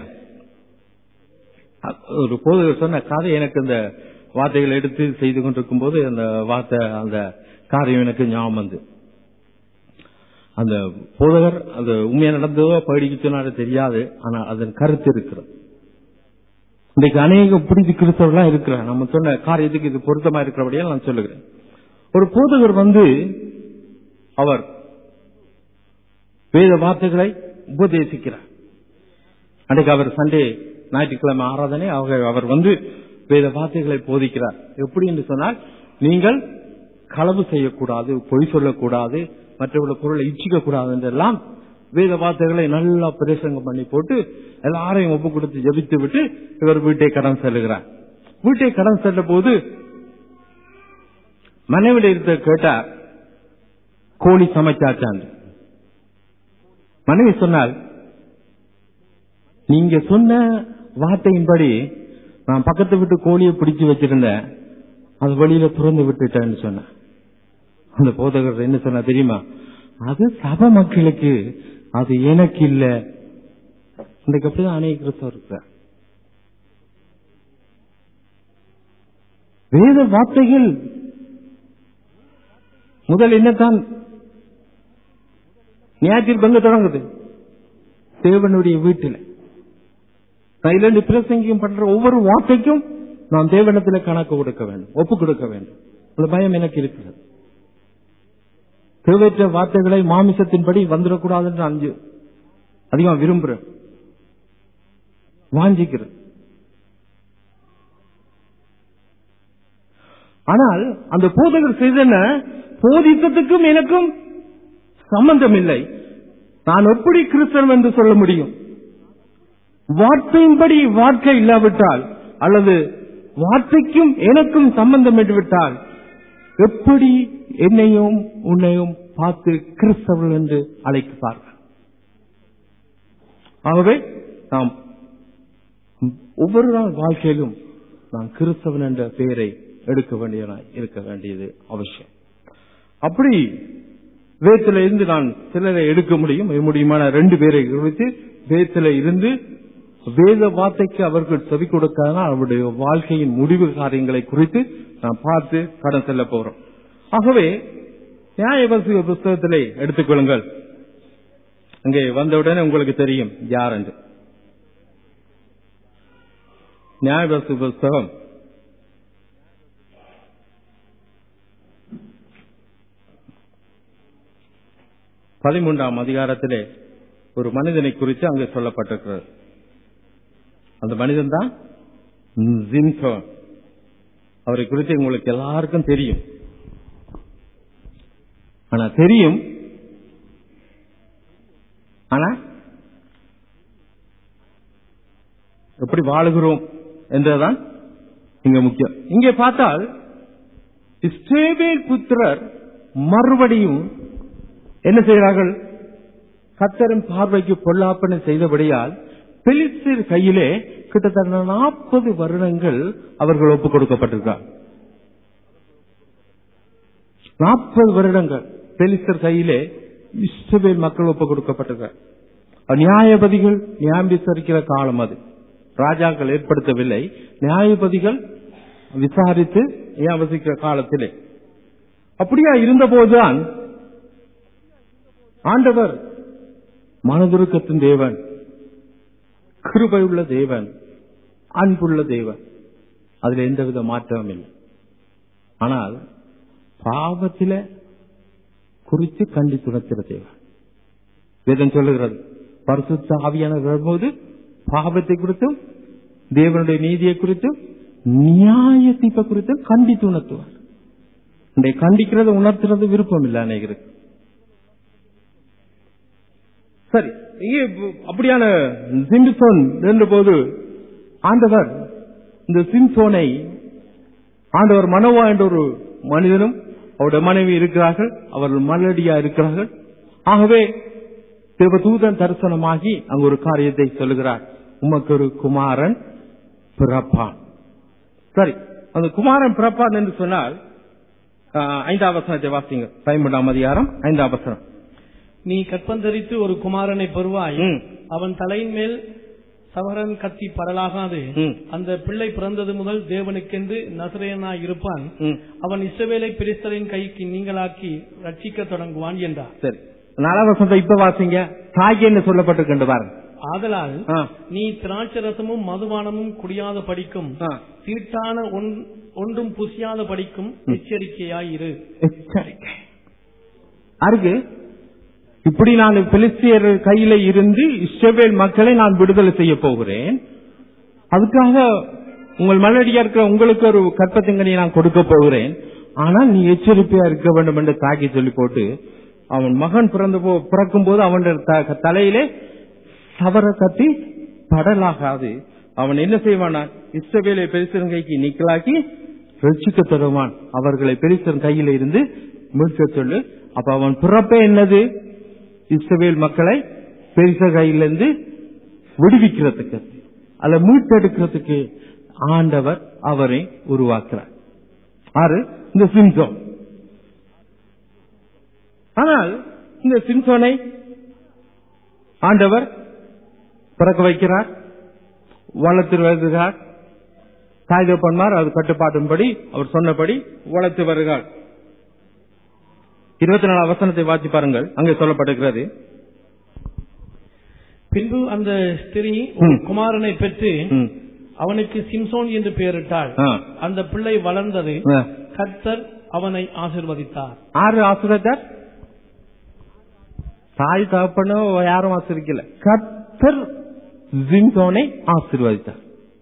ஒரு போதகர் சொன்ன கதை எனக்கு இந்த வார்த்தைகளை எடுத்து செய்து கொண்டிருக்கும் போது அந்த வார்த்தை அந்த காரியம் எனக்கு ஞாபகம் வந்து அந்த போதகர் அது உண்மையா நடந்ததோ படிக்க சொன்னாரோ தெரியாது ஆனா அதன் கருத்து இருக்கிறது இன்றைக்கு அநேக புரிஞ்சு கிறிஸ்தவர்களா இருக்கிறார் நம்ம சொன்ன காரியத்துக்கு இது பொருத்தமா இருக்கிறபடியால் நான் சொல்லுகிறேன் ஒரு போதகர் வந்து அவர் வேத வார்த்தைகளை உபதேசிக்கிறார் அன்றைக்கு அவர் சண்டே ஞாயிற்றுக்கிழமை ஆராதனை அவர் அவர் வந்து வேத வார்த்தைகளை போதிக்கிறார் எப்படி என்று சொன்னால் நீங்கள் களவு செய்யக்கூடாது பொய் சொல்லக்கூடாது மற்றவர்கள் பொருளை இச்சிக்க கூடாது என்றெல்லாம் வேத வார்த்தைகளை நல்லா பிரசங்கம் பண்ணி போட்டு எல்லாரையும் ஒப்பு கொடுத்து ஜபித்து விட்டு இவர் வீட்டை கடன் செல்லுகிறார் வீட்டை கடன் செல்ல போது மனைவிட இருந்த கேட்டார் கோழி சமைச்சாச்சான் மனைவி சொன்னால் நீங்க சொன்ன வார்த்தையின்படி நான் பக்கத்து விட்டு கோழியை பிடிச்சு வச்சிருந்தேன் அது வழியில துறந்து விட்டுட்டேன்னு சொன்னேன் அந்த போதகர் என்ன சொன்னா தெரியுமா அது சப மக்களுக்கு அது எனக்கு இல்ல இன்றைக்கு அப்படிதான் அநேக கிறிஸ்தவர் இருக்கிறார் வேத வார்த்தைகள் முதல் என்னத்தான் நியாயத்தில் பங்கு தொடங்குது தேவனுடைய வீட்டில் சைலண்ட் பிரசங்கியம் பண்ற ஒவ்வொரு வார்த்தைக்கும் நாம் தேவனத்தில் கணக்கு கொடுக்க வேண்டும் ஒப்பு கொடுக்க வேண்டும் ஒரு பயம் எனக்கு இருக்கிறது தேவையற்ற வார்த்தைகளை மாமிசத்தின்படி வந்துடக்கூடாது என்று அஞ்சு அதிகம் விரும்புறேன் வாஞ்சிக்கிறேன் ஆனால் அந்த போதகர் செய்தன போதித்ததுக்கும் எனக்கும் சம்பந்தம் இல்லை நான் எப்படி கிறிஸ்தவன் என்று சொல்ல முடியும் வார்த்தையின்படி வாழ்க்கை இல்லாவிட்டால் அல்லது வார்த்தைக்கும் எனக்கும் சம்பந்தம் விட்டால் எப்படி என்னையும் உன்னையும் பார்த்து கிறிஸ்தவர்கள் என்று அழைப்பார்கள் ஆகவே நாம் ஒவ்வொரு நாள் வாழ்க்கையிலும் நாம் கிறிஸ்தவன் என்ற பெயரை எடுக்க வேண்டியவனாய் இருக்க வேண்டியது அவசியம் அப்படி வேத்தில இருந்து நான் சிலரை எடுக்க முடியும் முடியுமான ரெண்டு பேரை குறித்து வேத்தில இருந்து வேத வார்த்தைக்கு அவர்கள் செவி கொடுக்காதனால் அவருடைய வாழ்க்கையின் முடிவு காரியங்களை குறித்து நாம் பார்த்து கடன் செல்ல போறோம் ஆகவே நியாயவசிக புஸ்தகத்திலே எடுத்துக்கொள்ளுங்கள் அங்கே வந்தவுடனே உங்களுக்கு தெரியும் யார் என்று நியாயவசு புஸ்தகம் பதிமூன்றாம் அதிகாரத்திலே ஒரு மனிதனை குறித்து அங்கே சொல்லப்பட்டிருக்கிறது அந்த மனிதன் தான் ஜின்சோன் அவரை குறித்து உங்களுக்கு எல்லாருக்கும் தெரியும் ஆனா தெரியும் ஆனா எப்படி வாழுகிறோம் என்றுதான் இங்க முக்கியம் இங்கே பார்த்தால் இஸ்ரேவேல் புத்திரர் மறுபடியும் என்ன செய்கிறார்கள் கத்தரின் பார்வைக்கு பொல்லாப்பனை செய்தபடியால் பெலிஸ்தீர் கையிலே கிட்டத்தட்ட நாற்பது வருடங்கள் அவர்கள் ஒப்புக் கொடுக்கப்பட்டிருக்கார் நாற்பது வருடங்கள் பெலிஸ்தர் கையிலே இஸ்ரவேல் மக்கள் ஒப்புக் கொடுக்கப்பட்டிருக்கார் நியாயபதிகள் நியாயம் விசாரிக்கிற காலம் அது ராஜாக்கள் ஏற்படுத்தவில்லை நியாயபதிகள் விசாரித்து நியாயவசிக்கிற காலத்திலே அப்படியா இருந்தபோதுதான் ஆண்டவர் மனதுருக்கத்தின் தேவன் கிருபையுள்ள தேவன் அன்புள்ள தேவன் அதுல எந்தவித மாற்றமும் இல்லை ஆனால் பாவத்தில குறித்து கண்டித்துணர்த்திற தேவன் வேதம் சொல்லுகிறது பரிசுத்த ஆவியான வரும்போது பாவத்தை குறித்தும் தேவனுடைய நீதியை குறித்தும் நியாய தீப்பை குறித்தும் கண்டித்து உணர்த்துவார் இன்றைய கண்டிக்கிறது உணர்த்துறது விருப்பம் இல்லை அநேகருக்கு சரி இங்கே அப்படியான சிம்சோன் இருந்தபோது ஆண்டவர் இந்த சிம்சோனை ஆண்டவர் மனோவா என்ற ஒரு மனிதனும் அவருடைய மனைவி இருக்கிறார்கள் அவர்கள் மலடியா இருக்கிறார்கள் ஆகவே தேவதூதன் தரிசனமாகி அங்கு ஒரு காரியத்தை சொல்லுகிறார் உமக்கு ஒரு குமாரன் பிறப்பான் சரி அந்த குமாரன் பிறப்பான் என்று சொன்னால் ஐந்தாம் வசனத்தை வாசிங்க பதிமூன்றாம் அதிகாரம் ஐந்தாம் வசனம் நீ கற்பந்தரித்து ஒரு குமாரனை பெறுவாய் ம், அவன் தலையின் மேல் சவரன் கத்தி பரலாகாது ம், அந்த பிள்ளை பிறந்தது முதல் தேவனுக்கென்று நசரேயனாய் இருப்பான் ம். அவன் இஸ்ரவேலை பெரிஸ்தரின் கைக்கு நீங்களாக்கி ரட்சிக்க தொடங்குவான் என்றார் சரி நாலாம் வசனத்தை இப்ப வாசிங்க தாய்க்கு என்ன சொல்லப்பட்டிருக்கு பாருங்க ஆதலால் ஆ, நீ திராட்சரசமும் மதுபானமும் குடியாத படிக்கும் ஆ. தீட்டான ஒன்- ஒன்றும் புசியாத படிக்கும் எச்சரிக்கையாயிரு எச்சரிக்கை அருக்கு இப்படி நான் பிலிஸ்தியர் கையில இருந்து இஸ்ரவேல் மக்களை நான் விடுதலை செய்ய போகிறேன் அதுக்காக உங்கள் மலடியா இருக்கிற உங்களுக்கு ஒரு கற்பத்திங்கனை நான் கொடுக்க போகிறேன் ஆனால் நீ எச்சரிக்கையா இருக்க வேண்டும் என்று தாக்கி சொல்லி போட்டு அவன் மகன் பிறந்த போ பிறக்கும் போது அவன் த- தலையிலே சவர கத்தி படலாகாது அவன் என்ன செய்வானா இஸ்ரவேலை பெரிசன் கைக்கு நிக்கலாக்கி ரட்சிக்க தருவான் அவர்களை பெரிசன் கையில இருந்து மீட்க சொல்லு அப்ப அவன் பிறப்பே என்னது இஸ்ரவேல் மக்களை பெரிச கையிலிருந்து விடுவிக்கிறதுக்கு அல்ல மீட்டெடுக்கிறதுக்கு ஆண்டவர் அவரை உருவாக்குறார் ஆறு இந்த சிம்சோன் ஆனால் இந்த சிம்சோனை ஆண்டவர் பிறக்க வைக்கிறார் வளர்த்து வருகிறார் தாய்தப்பன்மார் அது கட்டுப்பாட்டின்படி அவர் சொன்னபடி வளர்த்து வருகிறார் இருபத்தி நாலு வசனத்தை வாசி பாருங்கள் அங்கே சொல்லப்பட்டிருக்கிறது பின்பு அந்த ஸ்திரீ ஒரு ம். குமாரனை பெற்று ம். அவனுக்கு சிம்சோன் என்று பெயரிட்டாள் ஆ. அந்த பிள்ளை வளர்ந்தது ஆ. கர்த்தர் அவனை ஆசிர்வதித்தார் ஆறு ஆசிரியர் தாய் தகப்பனோ யாரும் ஆசிரிக்கல கத்தர் ஜிங்கோனை ஆசீர்வதித்தார்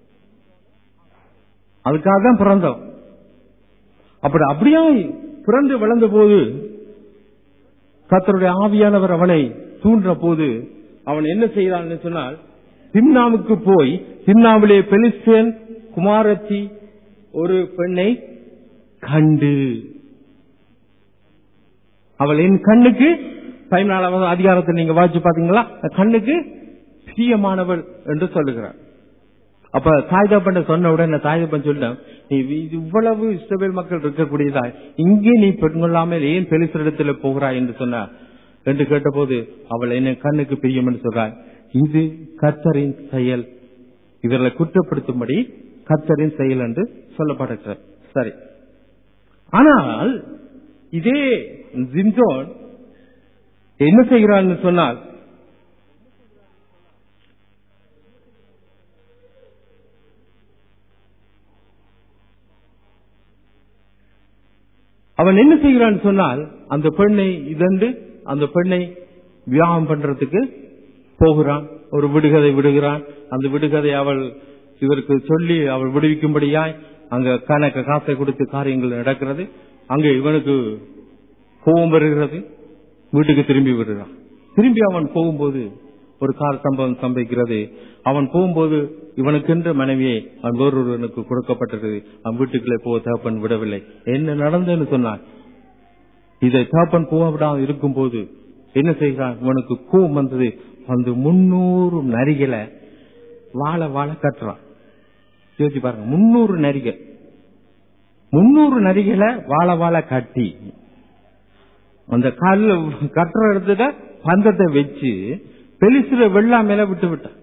அதுக்காக தான் பிறந்தோம் அப்படி அப்படியே பிறந்து வளர்ந்த போது கத்தருடைய ஆவியானவர் அவனை தூண்டுற போது அவன் என்ன செய்கிறான்னு சொன்னால் திம்னாவுக்கு போய் திம்னாவிலே பெலிஸ்தேன் குமாரத்தி ஒரு பெண்ணை கண்டு அவள் என் கண்ணுக்கு பதினாலாவது அதிகாரத்தில் நீங்க வாசிச்சு பாத்தீங்களா கண்ணுக்கு பிரியமானவள் என்று சொல்லுகிறார் அப்ப தாய்தப்பன் சொன்ன உடனே தாய்தப்பன் சொல்லிட்டேன் நீ இது இவ்வளவு இஸ்ரவேல் மக்கள் இருக்கக்கூடியதா இங்கே நீ பெண்கொள்ளாமல் ஏன் பெலிசரிடத்தில் போகிறாய் என்று சொன்னார் என்று கேட்டபோது அவள் என்ன கண்ணுக்கு பிரியம் என்று சொல்றாள் இது கர்த்தரின் செயல் இவர்களை குற்றப்படுத்தும்படி கர்த்தரின் செயல் என்று சொல்லப்பட்டிருக்கிறது சரி ஆனால் இதே ஜிம்சோன் என்ன செய்கிறான்னு சொன்னால் அவன் என்ன செய்கிறான்னு சொன்னால் அந்த பெண்ணை இதண்டு அந்த பெண்ணை விவாகம் பண்றதுக்கு போகிறான் ஒரு விடுகதை விடுகிறான் அந்த விடுகதை அவள் இவருக்கு சொல்லி அவள் விடுவிக்கும்படியாய் அங்க கணக்கு காசை கொடுத்து காரியங்கள் நடக்கிறது அங்க இவனுக்கு கோபம் வருகிறது வீட்டுக்கு திரும்பி விடுறான் திரும்பி அவன் போகும்போது ஒரு கார் சம்பவம் சம்பவிக்கிறது அவன் போகும்போது இவனுக்கென்ற மனைவியை அவன் வேறொருவனுக்கு கொடுக்கப்பட்டது அவன் வீட்டுக்குள்ளே போக தகப்பன் விடவில்லை என்ன நடந்ததுன்னு சொன்னான் இதை தகப்பன் போக விடாமல் இருக்கும்போது என்ன செய்கிறான் இவனுக்கு கோபம் வந்தது அந்த முன்னூறு நரிகளை வாழ வாழ கட்டுறான் யோசிச்சு பாருங்க முன்னூறு நரிகள் முன்னூறு நரிகளை வாழ வாழ கட்டி அந்த கல்ல கட்டுற இடத்துல பந்தத்தை வச்சு பெலிசுல வெள்ளா மேல விட்டு விட்டான்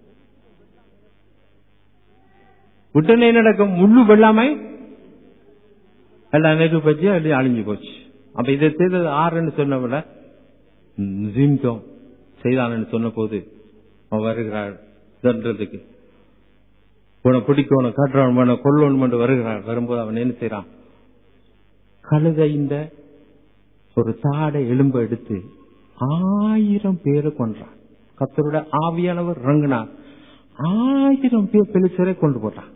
விட்டனே என்ன நடக்கும் முள்ளு வெள்ளாமை எல்லாம் நெருப்பு வச்சு அப்படி அழிஞ்சு போச்சு அப்ப இதை செய்தது ஆறுன்னு சொன்னவன ஜிம்தோம் செய்தான்னு சொன்ன போது அவன் வருகிறாள் சென்றதுக்கு உன பிடிக்க உன காட்டுறான் உன கொல்லணும் என்று வருகிறான் வரும்போது அவன் என்ன செய்யறான் கழுதை இந்த ஒரு தாடை எலும்பை எடுத்து ஆயிரம் பேரை கொன்றான் கத்தரோட ஆவியானவர் இறங்கினார் ஆயிரம் பேர் பெலிசரை கொண்டு போட்டான்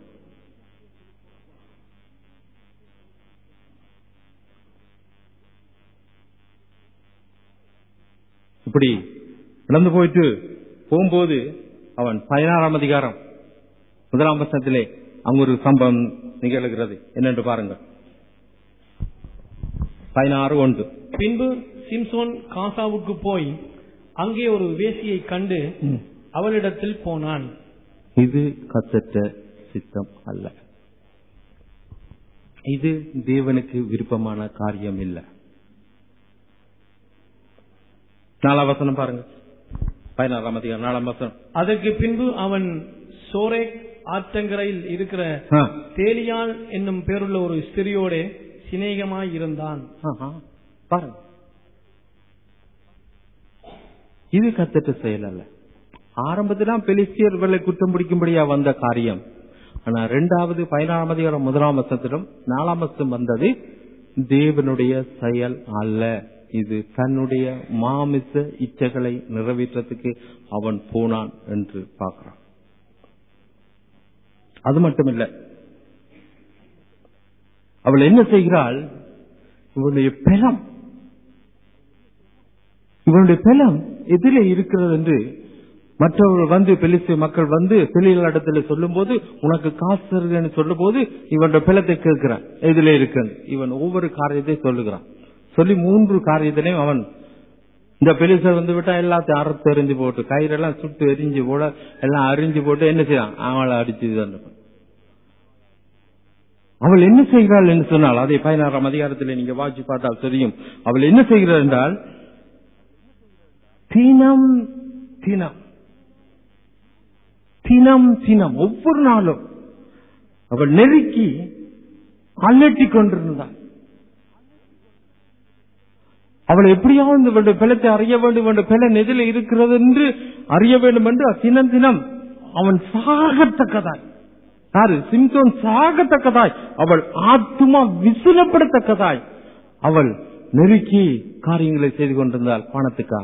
இப்படி நடந்து போயிட்டு போகும்போது அவன் பதினாறாம் அதிகாரம் முதலாம் வசனத்திலே அங்கு ஒரு சம்பவம் நிகழ்கிறது என்னென்று பாருங்கள் பதினாறு ஒன்று பின்பு சிம்சோன் காசாவுக்கு போய் அங்கே ஒரு வேசியை கண்டு அவளிடத்தில் போனான் இது கத்தற்ற சித்தம் அல்ல இது தேவனுக்கு விருப்பமான காரியம் இல்ல நாலாம் வசனம் பாருங்க பதினாறாம் அதிகாரம் நாலாம் வசனம் அதற்கு பின்பு அவன் சோரேக் ஆற்றங்கரையில் இருக்கிற ஆ. தேலியாள் என்னும் பேருள்ள ஒரு ஸ்திரியோட சிநேகமாய் இருந்தான் ஆஹா. பாருங்க இது கத்திட்ட செயல் அல்ல ஆரம்பத்துல பெலிஸ்தியர்களை குற்றம் பிடிக்கும்படியா வந்த காரியம் ஆனா இரண்டாவது பதினாறாம் அதிகாரம் முதலாம் வசத்திலும் நாலாம் வசம் வந்தது தேவனுடைய செயல் அல்ல இது தன்னுடைய மாமிச இச்சைகளை நிறைவேற்றத்துக்கு அவன் போனான் என்று பார்க்கிறான் அது மட்டுமில்ல அவள் என்ன செய்கிறாள் இவனுடைய பெலம் இவனுடைய பெலம் எதிலே இருக்கிறது என்று மற்றவர்கள் வந்து பெலிஸ்திய மக்கள் வந்து பெலியல் இடத்துல சொல்லும் போது உனக்கு காசு இருக்குன்னு சொல்லும் போது இவனுடைய பெலத்தை கேட்கிறான் எதிலே இருக்குன்னு இவன் ஒவ்வொரு காரியத்தை சொல்லுகிறான் சொல்லி மூன்று காரியத்திலையும் அவன் இந்த பெலிசர் வந்து விட்டா எல்லாத்தையும் அறுத்து எரிஞ்சு போட்டு கயிறெல்லாம் சுட்டு எரிஞ்சு போட எல்லாம் அரிஞ்சு போட்டு என்ன செய்யறான் அவளை அடிச்சு தான் அவள் என்ன செய்கிறாள் என்று சொன்னால் அதை பதினாறாம் அதிகாரத்தில் நீங்க வாட்சி பார்த்தால் தெரியும் அவள் என்ன செய்கிறாள் என்றால் தினம் தினம் தினம் தினம் ஒவ்வொரு நாளும் அவள் நெருக்கி அலட்டி கொண்டிருந்தாள் அவள் எப்படியாவது இவருடைய பிளத்தை அறிய வேண்டும் இவருடைய பிளன் எதில் இருக்கிறது என்று அறிய வேண்டும் என்று தினம் தினம் அவன் சாகத்தக்கதாய் யாரு சிம்சோன் சாகத்தக்கதாய் அவள் ஆத்துமா விசிலப்படத்தக்கதாய் அவள் நெருக்கி காரியங்களை செய்து கொண்டிருந்தாள் பணத்துக்காக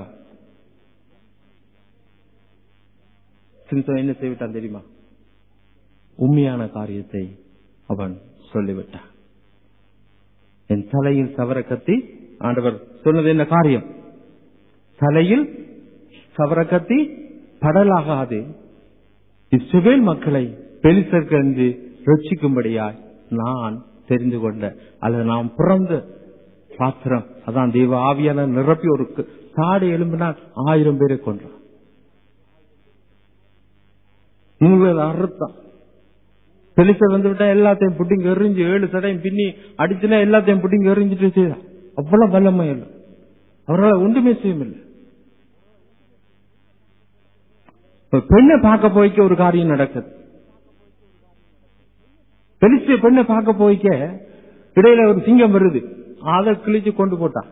சிம்சோன் என்ன செய்விட்டான் தெரியுமா உண்மையான காரியத்தை அவன் சொல்லிவிட்டான் என் தலையில் சவர கத்தி ஆண்டவர் சொன்னது என்ன காரியம் தலையில் சவர கத்தி படலாகாது இஸ்ரவேல் மக்களை பெலிசற்கு ரட்சிக்கும்படியாய் நான் தெரிந்து கொண்ட அல்லது நாம் பிறந்த பாத்திரம் அதான் தெய்வ ஆவியான நிரப்பி ஒரு சாடு எலும்பினால் ஆயிரம் பேரை கொன்றான் நூறு அறுத்தான் பெலிச வந்து விட்டா எல்லாத்தையும் புட்டிங்க எறிஞ்சு ஏழு சடையும் பின்னி அடிச்சுனா எல்லாத்தையும் புட்டிங்க எறிஞ்சிட்டு செய்தான் அவ்வளவு வல்லமை இல்லை அவரால் ஒன்றுமே செய்யமில்லை பெண்ணை பார்க்க போய்க்க ஒரு காரியம் நடக்குது பெலிசிய பெண்ணை பார்க்க போய்க்க இடையில ஒரு சிங்கம் வருது அதை கிழிச்சு கொண்டு போட்டான்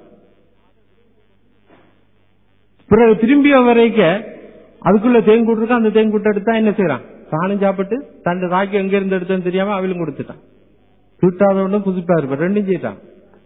பிறகு திரும்பி வரைக்க அதுக்குள்ள தேங்கூட்டு இருக்கா அந்த தேங்கூட்டை எடுத்தா என்ன செய்யறான் தானும் சாப்பிட்டு தன் ராக்கி எங்க இருந்து எடுத்தேன்னு தெரியாம அவளும் கொடுத்துட்டான் சுட்டாதவனும் புதுப்பா இருப்பான் ரெண்டும் செய்யட்டான்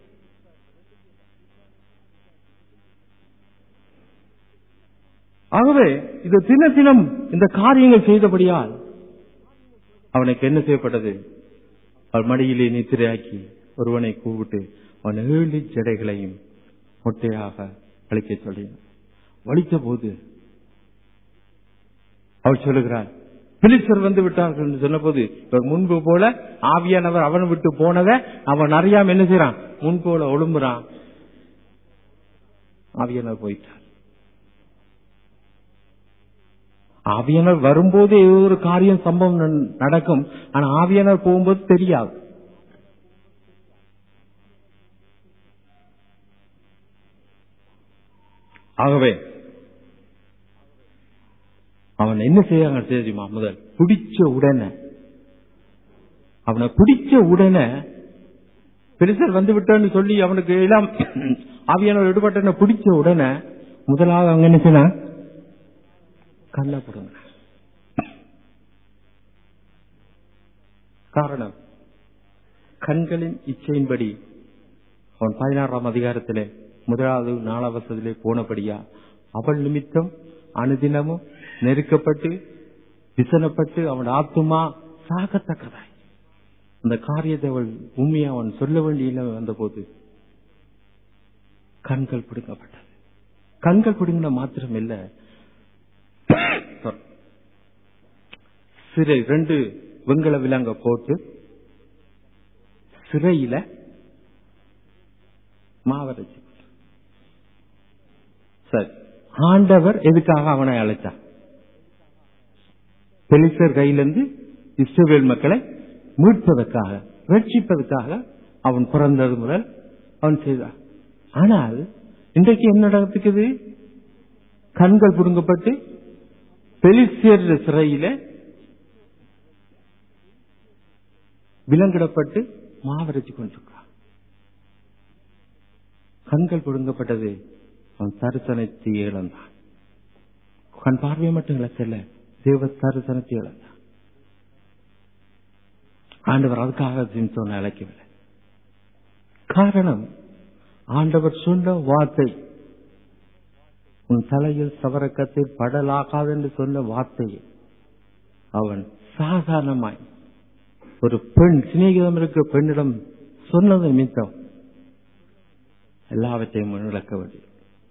ஆகவே இது தின தினம் இந்த காரியங்கள் செய்தபடியால் அவனுக்கு என்ன செய்யப்பட்டது அவள் மடியிலே நித்திரையாக்கி ஒருவனை கூப்பிட்டு அவன் ஏழு ஜடைகளையும் மொட்டையாக அழிக்க சொல்லினான் வலித்த போது அவள் சொல்லுகிறாள் பிலிசர் வந்து விட்டார்கள் என்று சொன்னபோது இவர் முன்பு போல ஆவியானவர் அவன் விட்டு போனத அவன் அறியாம என்ன செய்யறான் முன் போல ஒழும்புறான் ஆவியானவர் போயிட்டார் ஆவியானவர் வரும்போது ஏதோ ஒரு காரியம் சம்பவம் ந- நடக்கும் ஆனா ஆவியானவர் போகும்போது தெரியாது ஆகவே அவன் என்ன செய்யாங்க தெரியுமா முதல் பிடிச்ச உடனே அவனை பிடிச்ச உடனே பெருசர் வந்து விட்டான்னு சொல்லி அவனுக்கு எல்லாம் ஆவியானவர் விடுபட்டன பிடிச்ச உடனே முதலாவது அவங்க என்ன செய்யலாம் கண்ணை போடுங்க காரணம் கண்களின் இச்சையின்படி அவன் பதினாறாம் அதிகாரத்திலே முதலாவது நாலாவசத்திலே போனபடியா அவள் நிமித்தம் அனுதினமும் நெருக்கப்பட்டு விசனப்பட்டு அவன் ஆத்துமா சாகத்தக்கதாய் அந்த காரியத்தை அவள் உண்மையை அவன் சொல்ல வேண்டிய நிலைமை வந்தபோது கண்கள் பிடுங்கப்பட்டது கண்கள் பிடுங்கின மாத்திரம் இல்ல Sorry. சிறை ரெண்டு வெங்கல விலங்க போட்டு சிறையில மாவரைச்சு சரி ஆண்டவர் எதுக்காக அவனை அழைச்சான் பெலிசர் கையிலிருந்து இஸ்ரவேல் மக்களை மீட்பதற்காக ரட்சிப்பதற்காக அவன் பிறந்தது முதல் அவன் செய்தான் ஆனால் இன்றைக்கு என்ன நடக்குது கண்கள் புடுங்கப்பட்டு பெலிஸ்தியர் சிறையில விலங்கிடப்பட்டு மாவரைச்சு கொண்டிருக்கிறான் கண்கள் புடுங்கப்பட்டது அவன் தரிசனத்தை இழந்தான் கண் பார்வையை மட்டும் இழக்கல தேவ தரிசனத்தை இழந்தான் ஆண்டவர் அதுக்காக சிம்சோனை அழைக்கவில்லை காரணம் ஆண்டவர் சொன்ன வார்த்தை உன் தலையில் சவரக்கத்தில் படலாகாது என்று சொன்ன வார்த்தையை அவன் சாதாரணமாய் ஒரு பெண் சிநேகிதம் இருக்க பெண்ணிடம் சொன்னது நிமித்தம் எல்லாவற்றையும் இழக்க வேண்டியது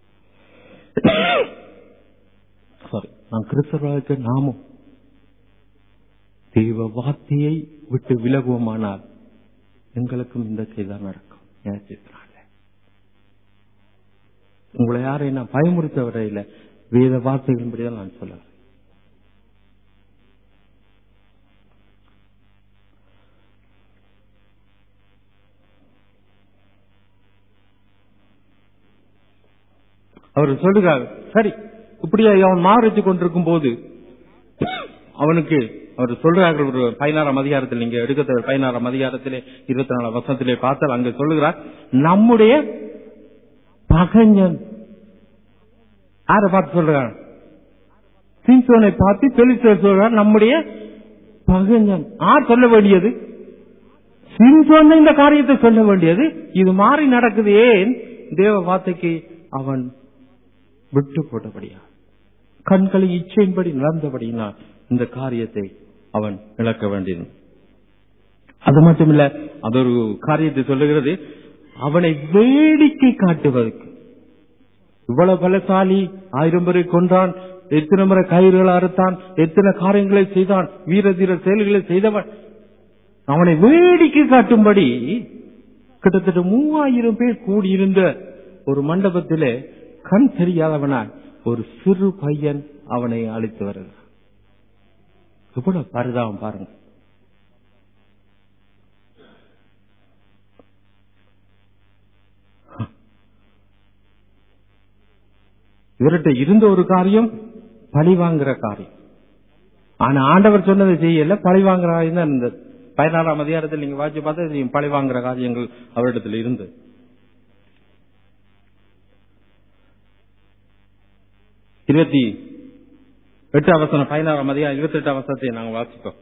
சாரி நான் கிறிஸ்தவர்களுக்கு நாமும் தெய்வ வார்த்தையை விட்டு விலகுவோமானால் எங்களுக்கும் இந்த கைதான் நடக்கும் நினைச்சிருக்கிறாங்க உங்களை யாரையும் நான் பயமுறுத்த வரையில வேத வார்த்தைகளின்படிதான் நான் சொல்ல அவர் சொல்லுகிறார் சரி இப்படியா அவன் மாறிச்சு கொண்டிருக்கும் போது அவனுக்கு அவர் சொல்றார்கள் ஒரு பதினாறாம் அதிகாரத்தில் நீங்க எடுக்க பதினாறாம் அதிகாரத்திலே இருபத்தி நாலாம் வருஷத்திலே பார்த்தால் அங்க சொல்லுகிறார் நம்முடைய பகஞ்சன் யாரை பார்த்து சொல்றார் சிம்சோனை பார்த்து பெலிஸ்தர் சொல்றார் நம்முடைய பகஞ்சன் யார் சொல்ல வேண்டியது சிம்சோன் இந்த காரியத்தை சொல்ல வேண்டியது இது மாறி நடக்குது ஏன் தேவ வார்த்தைக்கு அவன் விட்டு போட்டபடியா கண்களை இச்சையின்படி நடந்தபடியினால் இந்த காரியத்தை அவன் இழக்க வேண்டியது அது மட்டுமில்ல அது ஒரு காரியத்தை சொல்லுகிறது அவனை வேடிக்கை காட்டுவதற்கு இவ்வளவு பலசாலி ஆயிரம் பேரை கொன்றான் எத்தனை முறை கயிறுகள் அறுத்தான் எத்தனை காரியங்களை செய்தான் வீர தீர செயல்களை செய்தவன் அவனை வேடிக்கை காட்டும்படி கிட்டத்தட்ட மூவாயிரம் பேர் கூடியிருந்த ஒரு மண்டபத்திலே கண் தெரியாதவனாய் ஒரு சிறு பையன் அவனை அழைத்து வருகிறான் எவ்வளவு பரிதாபம் பாருங்க இவர்கிட்ட இருந்த ஒரு காரியம் பழி வாங்குற காரியம் ஆனா ஆண்டவர் சொன்னதை செய்யல பழி வாங்குற காரியம் தான் இருந்தது பதினாறாம் அதிகாரத்தில் நீங்க வாட்சி பார்த்தா பழி வாங்குற காரியங்கள் அவரிடத்தில் இருந்தது இருபத்தி எட்டு அவசரம் பதினாறாம் அதிகாரம் இருபத்தி எட்டு அவசரத்தை நாங்கள் வாசிப்போம்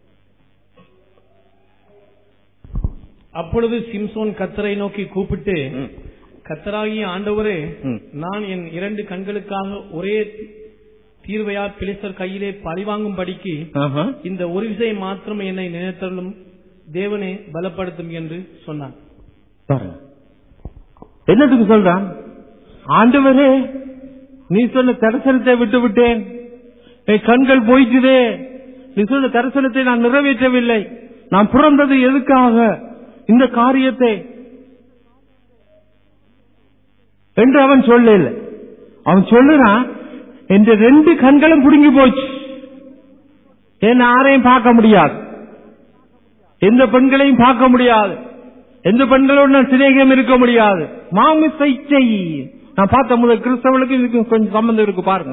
அப்பொழுது சிம்சோன் கத்தரை நோக்கி கூப்பிட்டு ம். கத்தராகிய ஆண்டவரே ம். நான் என் இரண்டு கண்களுக்காக ஒரே தீர்வையார் பிலிஸ்தர் கையிலே பழிவாங்கும்படிக்கு ஆஹா. இந்த ஒரு விஷயம் மாத்திரம் என்னை நினைத்தருளும் தேவனே பலப்படுத்தும் என்று சொன்னான் பாருங்க என்னத்துக்கு சொல்றான் ஆண்டவரே நீ சொன்ன தரிசனத்தை விட்டு விட்டேன் என் கண்கள் போயிட்டுதே நீ சொன்ன தரிசனத்தை நான் நிறைவேற்றவில்லை நான் பிறந்தது எதுக்காக இந்த காரியத்தை என்று அவன் சொல்லல அவன் சொல்லுறான் என்ற ரெண்டு கண்களும் புடுங்கி போச்சு என்ன யாரையும் பார்க்க முடியாது எந்த பெண்களையும் பார்க்க முடியாது எந்த பெண்களோடு நான் சிநேகம் இருக்க முடியாது மாமிச இச்சை நான் பார்த்த முதல் கிறிஸ்தவர்களுக்கு இதுக்கு கொஞ்சம் சம்பந்தம் இருக்கு பாருங்க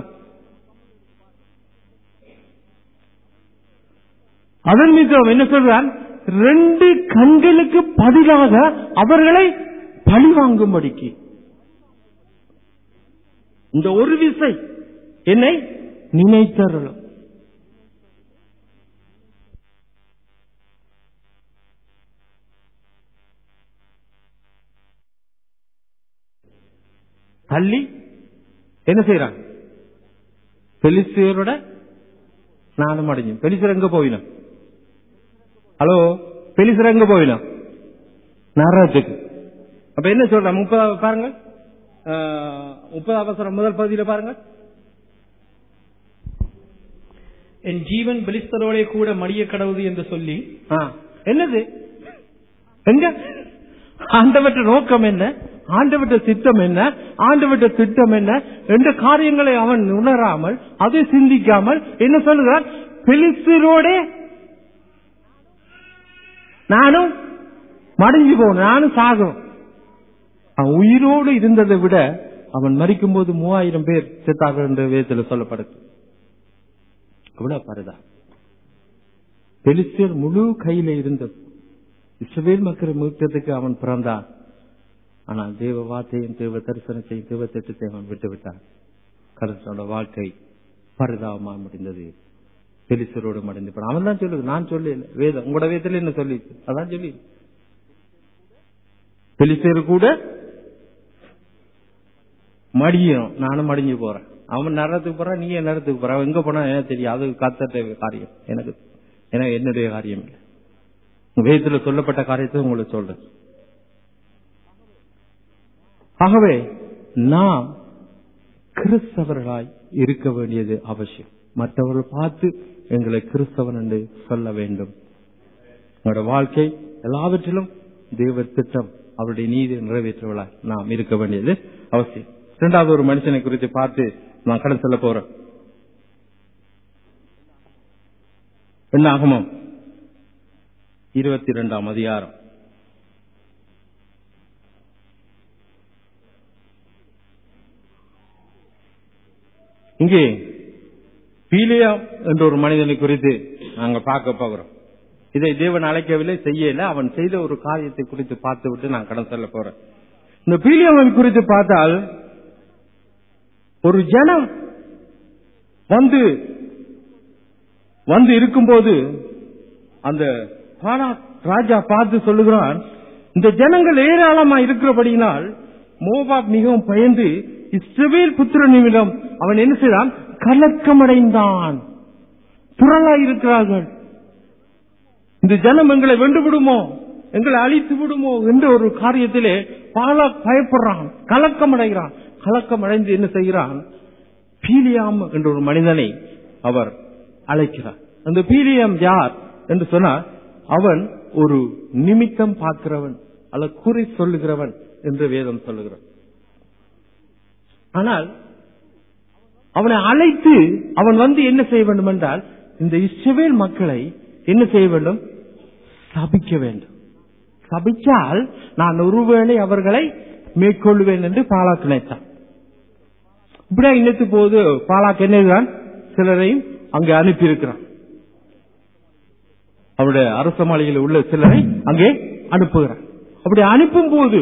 அதன் மீது என்ன சொல்றான் ரெண்டு கண்களுக்கு பதிலாக அவர்களை பழி வாங்கும்படிக்கு இந்த ஒரு விசை என்னை நினைத்தருளும் தள்ளி என்ன செய்யறான் பெலிஸ்தியரோட நானும் அடைஞ்சு பெலிசர் எங்க போயினோம் ஹலோ பெலிசர் எங்க போயினோம் நரகத்துக்கு அப்ப என்ன சொல்றான் முப்பதாவது பாருங்க முப்பது அவசரம் முதல் பகுதியில பாருங்க என் ஜீவன் பெலிஸ்தரோடே கூட மடிய கடவுது என்று சொல்லி ஆ, என்னது எங்க ஆண்டவற்ற நோக்கம் என்ன ஆண்டவற்ற சித்தம் என்ன ஆண்டவற்ற திட்டம் என்ன என்ற காரியங்களை அவன் உணராமல் அதை சிந்திக்காமல் என்ன சொல்லுகிறான் பெலிஸ்தரோட நானும் மடிஞ்சு போகணும் நானும் சாகணும் அவன் உயிரோடு இருந்ததை விட அவன் மறிக்கும் போது மூவாயிரம் பேர் செத்தார்கள் என்று வேதத்தில் சொல்லப்படுது அவ்வளவு பரிதா பெலிஸ்தியர் முழு கையில இருந்தது இஸ்ரவேல் மக்கள் மீட்கிறதுக்கு அவன் பிறந்தான் ஆனால் தேவ வார்த்தையும் தேவ தரிசனத்தையும் தேவ திட்டத்தை அவன் விட்டு விட்டான் கருத்தனோட வாழ்க்கை பரிதாபமா முடிந்தது பெலிஸ்தரோடு மடிந்து போனான். அவன் தான் சொல்லுது நான் சொல்லல வேதம் உங்களோட வேதத்துல என்ன சொல்லி அதான் சொல்லி பெலிஸ்தர் கூட மடியும் நானும் மடிஞ்சு போறேன் அவன் நரத்துக்கு போறான் நீ என் நரத்துக்கு போற அவன் எங்க போனா எனக்கு தெரியும் அது கத்தட்ட காரியம் எனக்கு எனக்கு என்னுடைய காரியம் இல்லை வேதத்துல சொல்லப்பட்ட காரியத்தை உங்களுக்கு சொல்றேன் ஆகவே நாம் கிறிஸ்தவர்களாய் இருக்க வேண்டியது அவசியம் மற்றவர்கள் பார்த்து எங்களை கிறிஸ்தவன் என்று சொல்ல வேண்டும் உங்களோட வாழ்க்கை எல்லாவற்றிலும் தேவ திட்டம் அவருடைய நீதி நிறைவேற்றுவதாய் நாம் இருக்க வேண்டியது அவசியம் இரண்டாவது ஒரு மனுஷனை குறித்து பார்த்து நான் கடன் சொல்ல போறேன் என்ன ஆகமம் இருபத்தி இரண்டாம் அதிகாரம் இங்கே பீலியா என்ற ஒரு மனிதனை குறித்து நாங்க பார்க்க போகிறோம் இதை தேவன் அழைக்கவில்லை செய்யல அவன் செய்த ஒரு காரியத்தை குறித்து பார்த்து விட்டு நான் கடன் சொல்ல போறேன் இந்த பீலியாவை குறித்து பார்த்தால் ஒரு ஜனம் வந்து வந்து இருக்கும்போது அந்த பாலா- ராஜா பார்த்து சொல்லுகிறான் இந்த ஜனங்கள் ஏராளமா இருக்கிறபடியினால் மோபாப் மிகவும் பயந்து இஸ்ரவேல் புத்திர நிமிடம் அவன் என்ன செய்தான் கலக்கமடைந்தான் புரளா இருக்கிறார்கள் இந்த ஜனம் எங்களை வென்று விடுமோ எங்களை அழித்து விடுமோ என்ற ஒரு காரியத்திலே பாலா பயப்படுறான் கலக்கமடைகிறான் கலக்கமடைந்து என்ன செய்கிறான் பீலியாம் என்ற ஒரு மனிதனை அவர் அழைக்கிறார் அந்த பீலியாம் யார் என்று சொன்னால் அவன் ஒரு நிமித்தம் பார்க்கிறவன் அல்ல குறி சொல்லுகிறவன் என்று வேதம் சொல்லுகிறான் ஆனால் அவனை அழைத்து அவன் வந்து என்ன செய்ய வேண்டும் என்றால் இந்த இஸ்ரவேல் மக்களை என்ன செய்ய வேண்டும் சபிக்க வேண்டும் சபிச்சால் நான் ஒருவேளை அவர்களை மேற்கொள்வேன் என்று பாலாக்கு நினைத்தான் இப்படியா இன்னத்து போது பாலாக்கு என்னதான் சிலரையும் அங்கே அனுப்பியிருக்கிறான் அவருடைய அரச மாளிகையில் உள்ள சிலரை அங்கே அனுப்புகிறான் அப்படி அனுப்பும் போது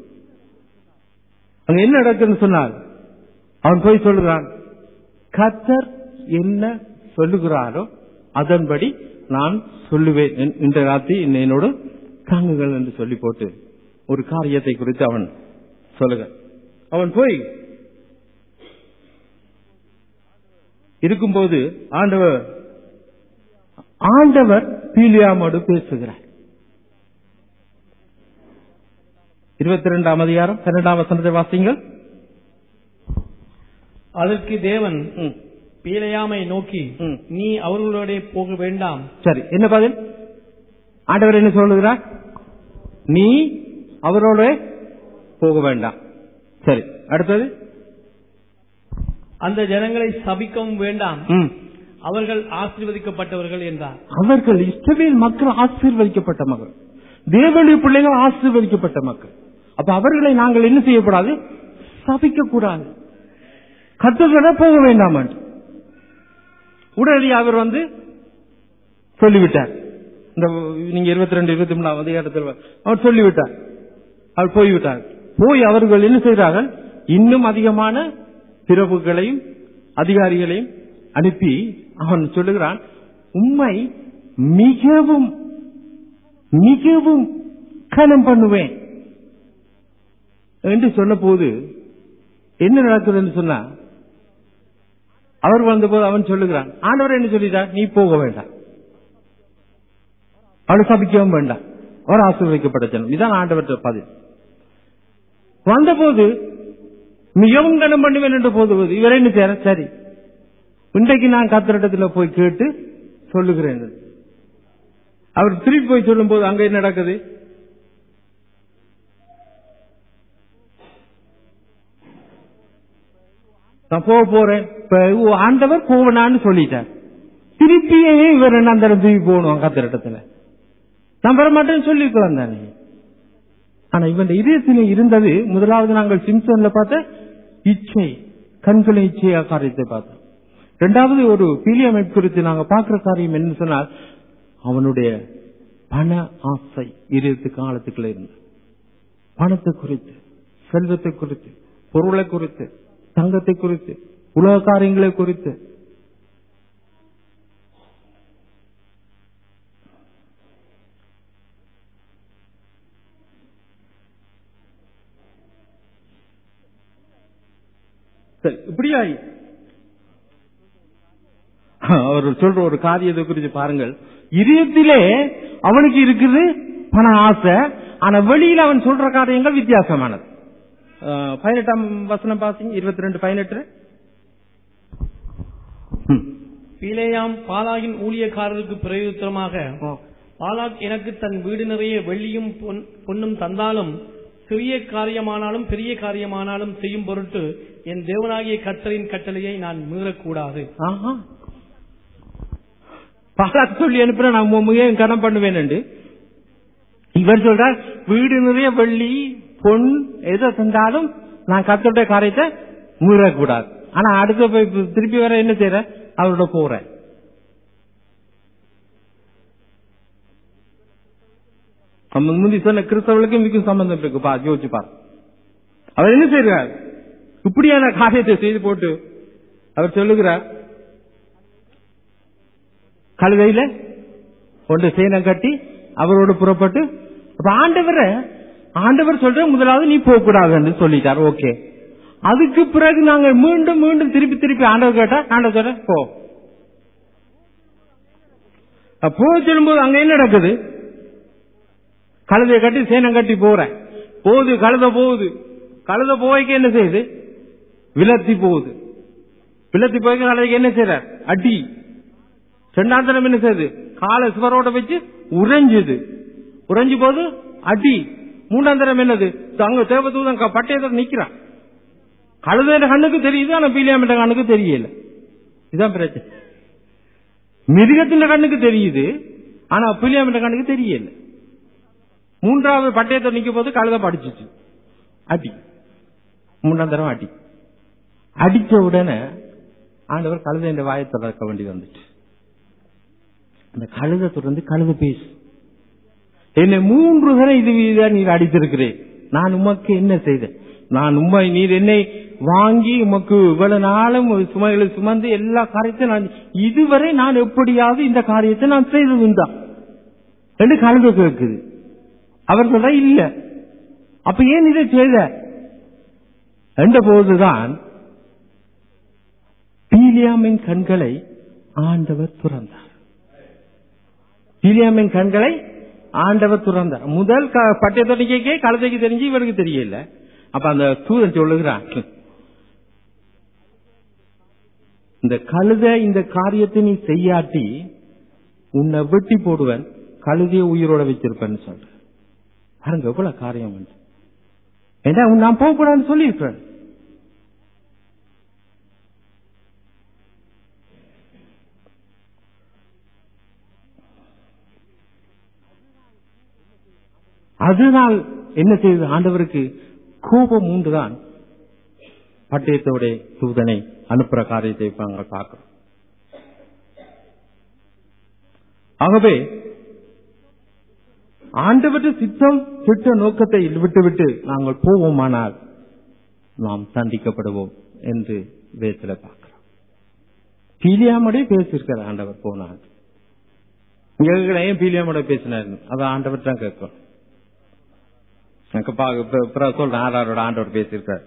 அங்க என்ன நடக்குதுன்னு சொன்னால் அவன் போய் சொல்லுகிறான் கத்தர் என்ன சொல்லுகிறாரோ அதன்படி நான் சொல்லுவேன் என்- இந்த ராத்திரி என்னை என்னோடு தாங்குங்கள் என்று சொல்லி போட்டு ஒரு காரியத்தை குறித்து அவன் சொல்லுக அவன் போய் இருக்கும்போது ஆண்டவர் ஆண்டவர் பீலியாமோடு பேசுகிறார் இருபத்தி ரெண்டாம் அதிகாரம் பன்னெண்டாம் வசனத்தை வாசிங்கள் அதற்கு தேவன் ம், பீலையாமை நோக்கி ம். நீ அவர்களோட போக வேண்டாம் சரி என்ன பதில் ஆண்டவர் என்ன சொல்லுகிறார் நீ அவரோட போக வேண்டாம் சரி அடுத்தது அந்த ஜனங்களை சபிக்கவும் வேண்டாம் ம். அவர்கள் ஆசீர்வதிக்கப்பட்டவர்கள் என்றார் அவர்கள் இஸ்ரவேல் மக்கள் ஆசீர்வதிக்கப்பட்ட மக்கள் தேவனுடைய பிள்ளைகள் ஆசீர்வதிக்கப்பட்ட மக்கள் அப்ப அவர்களை நாங்கள் என்ன செய்யக்கூடாது சபிக்க கூடாது கத்துக்கிட போக வேண்டாம் என்று. உடனடியாக அவர் வந்து சொல்லிவிட்டார் இந்த நீங்க இருபத்தி ரெண்டு இருபத்தி மூணாம் அதிகாரத்தில் அவர் சொல்லிவிட்டார் அவர் போய்விட்டார் போய் அவர்கள் என்ன செய்கிறார்கள் இன்னும் அதிகமான பிரபுக்களையும் அதிகாரிகளையும் அனுப்பி அவன் சொல்லுகிறான் உண்மை மிகவும் மிகவும் கனம் பண்ணுவேன் என்று சொன்ன போது என்ன நடக்குதுன்னு சொன்னா அவர் வந்தபோது அவன் சொல்லுகிறான் ஆண்டவர் என்ன சொல்லிட்டார் நீ போக வேண்டாம் அவளை சபிக்கவும் வேண்டாம் அவர் ஆசீர்வதிக்கப்பட்ட ஜனம் இதான் ஆண்டவர் பதில் வந்தபோது மிகவும் கனம் பண்ணுவேன் என்று போது இவரை என்ன செய்யற சரி இன்றைக்கு நான் கத்திரட்டத்தில் போய் கேட்டு சொல்லுகிறேன் அவர் திருப்பி போய் சொல்லும் போது அங்க என்ன நடக்குது நான் போக போறேன் இப்ப ஓ, ஆண்டவர் போவனான்னு சொல்லிட்டார் திருப்பியே இவர் என்ன அந்த இடத்துல தூக்கி போகணும் கத்திரட்டத்துல நான் வர மாட்டேன்னு சொல்லிருக்கலாம் தானே ஆனா இவன் இதயத்தில் இருந்தது முதலாவது நாங்கள் சிம்சன்ல பார்த்த இச்சை கண்களை இச்சையா காரியத்தை பார்த்தோம் இரண்டாவது ஒரு பீலியம் குறித்து நாங்க பார்க்கிற காரியம் என்ன சொன்னால் அவனுடைய பண ஆசை இருபத்து காலத்துக்குள்ள இருந்து பணத்தை குறித்து செல்வத்தை குறித்து பொருளை குறித்து தங்கத்தை குறித்து உலக காரியங்களை குறித்து சரி இப்படியாய் அவர் சொல்ற ஒரு காரியத்தை குறித்து பாருங்கள் இதயத்திலே அவனுக்கு இருக்குது பண ஆசை ஆனா வெளியில அவன் சொல்ற காரியங்கள் வித்தியாசமானது அஹ், பதினெட்டாம் வசனம் பாசிங்க இருபத்தி ரெண்டு பதினெட்டு ம். பீலேயாம் பாலாகின் ஊழியக்காரருக்கு பிரயோஜனமாக பாலாக் எனக்கு தன் வீடு நிறைய வெள்ளியும் பொன்- பொன்னும் தந்தாலும் சிறிய காரியமானாலும் பெரிய காரியமானாலும் செய்யும் பொருட்டு என் தேவனாகிய கர்த்தரின் கட்டளையை நான் மீறக்கூடாது ஆஹா. பாலாக் சொல்லி அனுப்புற நான் உண்மையே கடன் பண்ணுவேன் இவர் சொல்றார் வீடு நிறைய வெள்ளி பொன் எதை செஞ்சாலும் நான் கத்தோட காரியத்தை மீறக்கூடாது ஆனா அடுத்த போய் திருப்பி வர என்ன செய்யற அவரோட போறேன் நம்ம முந்தி சொன்ன கிறிஸ்தவர்களுக்கும் இதுக்கும் சம்பந்தம் இருக்கு பா யோசிச்சு பாரு அவர் என்ன செய்யறார் இப்படியான காரியத்தை செய்து போட்டு அவர் சொல்லுகிறார் கழுதையில ஒன்று சேனம் கட்டி அவரோடு புறப்பட்டு அப்ப ஆண்டவரை ஆண்டவர் சொல்ற முதலாவது நீ போக கூடாதுன்னு சொல்லிட்டார் ஓகே அதுக்கு பிறகு நாங்க மீண்டும் மீண்டும் திருப்பி திருப்பி ஆண்டவர் கேட்டா ஆண்டவர் சொல்ற போ அப்ப போக சொல்லும்போது அங்க என்ன நடக்குது கழுதையை கட்டி சேனம் கட்டி போறேன் போகுது கழுத போகுது கழுத போய்க்கு என்ன செய்யுது விலத்தி போகுது விலத்தி போய்க்கு கழுதைக்கு என்ன செய்யற அடி ரெண்டாம் தரம் என்ன செய்யுது காலை சுவரோட வச்சு உறைஞ்சுது உறைஞ்சு போது அடி மூணாம் தரம் என்னது அங்க தேவதூதன் க- பட்டயத்துல நிக்கிறான் கழுதையோட கண்ணுக்கு தெரியுது ஆனா பீலியாமிட்ட கண்ணுக்கு தெரியல இதுதான் பிரச்சனை மிருகத்தின் கண்ணுக்கு தெரியுது ஆனா பீலியாமிட்ட கண்ணுக்கு தெரியல மூன்றாவது பட்டயத்தை நிக்கும் போது கழுத படிச்சிச்சு அடி மூணாம் தரம் அடி அடிச்ச உடனே ஆண்டவர் கழுதை இந்த வாயை திறக்க வேண்டி வந்துச்சு அந்த கழுதை தொடர்ந்து கழுத பேசு என்னை மூன்று தடவை இது இதுதான் நீர் அடித்திருக்கிறேன் நான் உமக்கு என்ன செய்தேன் நான் உண்மை நீர் என்னை வாங்கி உமக்கு இவ்வளவு நாளும் சுமைகளை சுமந்து எல்லா காரியத்தையும் நான் இதுவரை நான் எப்படியாவது இந்த காரியத்தை நான் செய்ததுதான் என்று கழுத கேட்குது அவர் சொல்ற இல்ல அப்ப ஏன் இதை செய்த என்ற போதுதான் பீலியாமின் கண்களை ஆண்டவர் துறந்தார் பீலியாமின் கண்களை ஆண்டவர் துறந்தார் முதல் க- பட்டயத்தொடர்ச்சிக்கே கழுதைக்கு தெரிஞ்சு இவருக்கு தெரியல அப்ப அந்த தூதன் சொல்லுகிறான் இந்த கழுத இந்த காரியத்தை நீ செய்யாட்டி உன்னை வெட்டி போடுவன் கழுதையை உயிரோட வச்சிருப்பேன்னு சொல்ற பாருங்க எவ்வளவு காரியம் வந்து ஏன்னா நான் போக கூடாதுன்னு சொல்லியிருக்கிறேன் அதனால் என்ன செய்தது ஆண்டவருக்கு கோபம் உண்டுதான் பட்டயத்தோட தூதனை அனுப்புற காரியத்தை இப்ப நாங்க பார்க்கிறோம் ஆகவே ஆண்டவற்ற சித்தம் திட்ட நோக்கத்தை விட்டுவிட்டு நாங்கள் போவோமானால் நாம் தண்டிக்கப்படுவோம் என்று வேத்துல பார்க்கிறோம் பீலியாமோட பேசியிருக்கார் ஆண்டவர் போனார் இங்க இருக்கிற ஏன் பீலியாமோட பேசினார் அதை ஆண்டவர் தான் கேட்கும் எனக்கு பா- இப்ப- இப்ப சொல்றேன் ஆறாரோட ஆண்டவர் பேசியிருக்கார்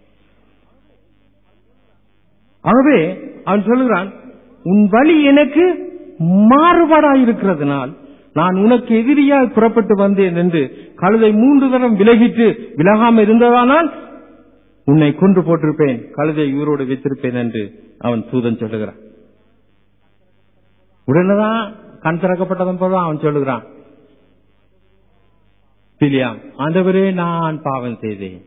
ஆகவே அவன் சொல்லுகிறான் உன் வழி எனக்கு மாறுபாடாய் இருக்கிறதுனால் நான் உனக்கு எதிரியாய் புறப்பட்டு வந்தேன் என்று கழுதை மூன்று தரம் விலகிட்டு விலகாம இருந்ததானால் உன்னை கொன்று போட்டிருப்பேன் கழுதை உயிரோடு வைத்திருப்பேன் என்று அவன் தூதன் சொல்லுகிறான் உடனேதான் கண் திறக்கப்பட்டதன் போதும் அவன் சொல்லுகிறான் பிலியாம் ஆண்டவரே நான் பாவம் செய்தேன்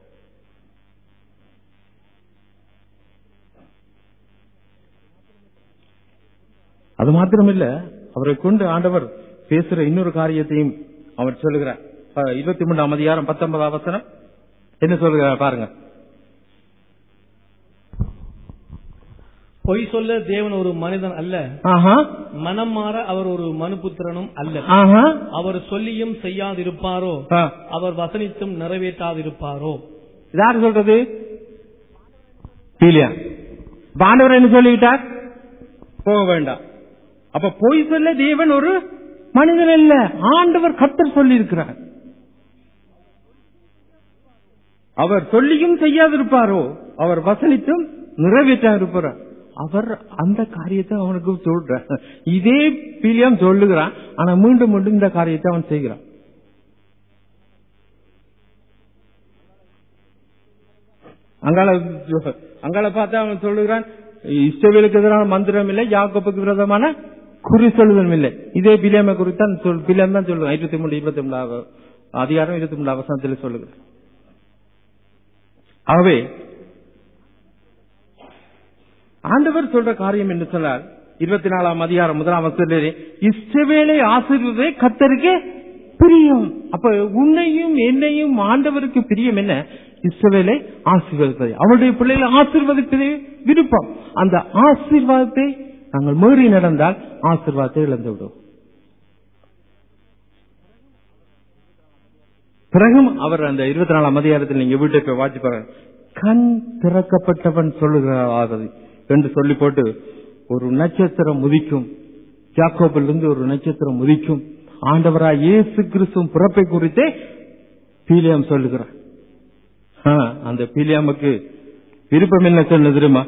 அது மாத்திரமில்ல அவரை கொண்டு ஆண்டவர் பேசுற இன்னொரு காரியத்தையும் அவர் சொல்லுகிறார் அஹ், இருபத்தி மூணாம் அதிகாரம் பத்தொன்பதாம் வசனம் என்ன சொல்லுகிறார் பாருங்க பொய் சொல்ல தேவன் ஒரு மனிதன் அல்ல ஆஹா மனம் மாற அவர் ஒரு மனுபுத்திரனும் அல்ல ஆஹா அவர் சொல்லியும் செய்யாதிருப்பாரோ ஆ. அவர் வசனித்தும் நிறைவேற்றாதிருப்பாரோ யார் சொல்றது இல்லையா பாண்டவர் என்ன சொல்லிவிட்டார் போக வேண்டாம் அப்ப பொய் சொல்ல தேவன் ஒரு மனிதன் அல்ல ஆண்டவர் கத்தர் சொல்லி இருக்கிறார் அவர் சொல்லியும் செய்யாதிருப்பாரோ அவர் வசனித்தும் நிறைவேற்றா இருப்பார் அவர் அந்த காரியத்தை அவனுக்கு சொல்ற இதே பிலியம் சொல்லுகிறான் ஆனா மீண்டும் மீண்டும் இந்த காரியத்தை அவன் செய்கிறான் அங்கால அங்கால பார்த்தா அவன் சொல்லுகிறான் இஸ்ரவேலுக்கு எதிரான மந்திரம் இல்லை யாக்கோப்புக்கு விரோதமான குறி சொல்லுதலும் இல்லை இதே பிலியமை குறித்தான் சொல் பிலியம் தான் சொல்லுவான் இருபத்தி மூணு இருபத்தி மூணாவது அதிகாரம் இருபத்தி மூணு வசனத்தில் சொல்லுகிறான் ஆகவே ஆண்டவர் சொல்ற காரியம் என்று சொன்னார் இருபத்தி நாலாம் அதிகாரம் முதலாம் வசதிலே இஷ்டவேளை ஆசீர்வதே கத்தருக்கு பிரியம் அப்ப உன்னையும் என்னையும் ஆண்டவருக்கு பிரியம் என்ன இஸ்ரவேலை ஆசீர்வதிப்பது அவருடைய பிள்ளைகளை ஆசீர்வதிப்பதே விருப்பம் அந்த ஆசீர்வாதத்தை நாங்கள் மீறி நடந்தால் ஆசீர்வாதத்தை இழந்து விடுவோம் பிறகும் அவர் அந்த இருபத்தி நாலாம் அதிகாரத்தில் நீங்க வீட்டுக்கு வாட்சி பாருங்க கண் திறக்கப்பட்டவன் சொல்லுகிறாவது என்று சொல்லி போட்டு ஒரு நட்சத்திரம் உதிக்கும் ஜாக்கோபிலிருந்து ஒரு நட்சத்திரம் உதிக்கும் ஆண்டவராய் இயேசு கிறிஸ்துவின் பிறப்பை குறித்தே பீலியம் சொல்லுகிறார் ஆ, அந்த பீலியாமுக்கு விருப்பம் என்ன சொன்னது தெரியுமா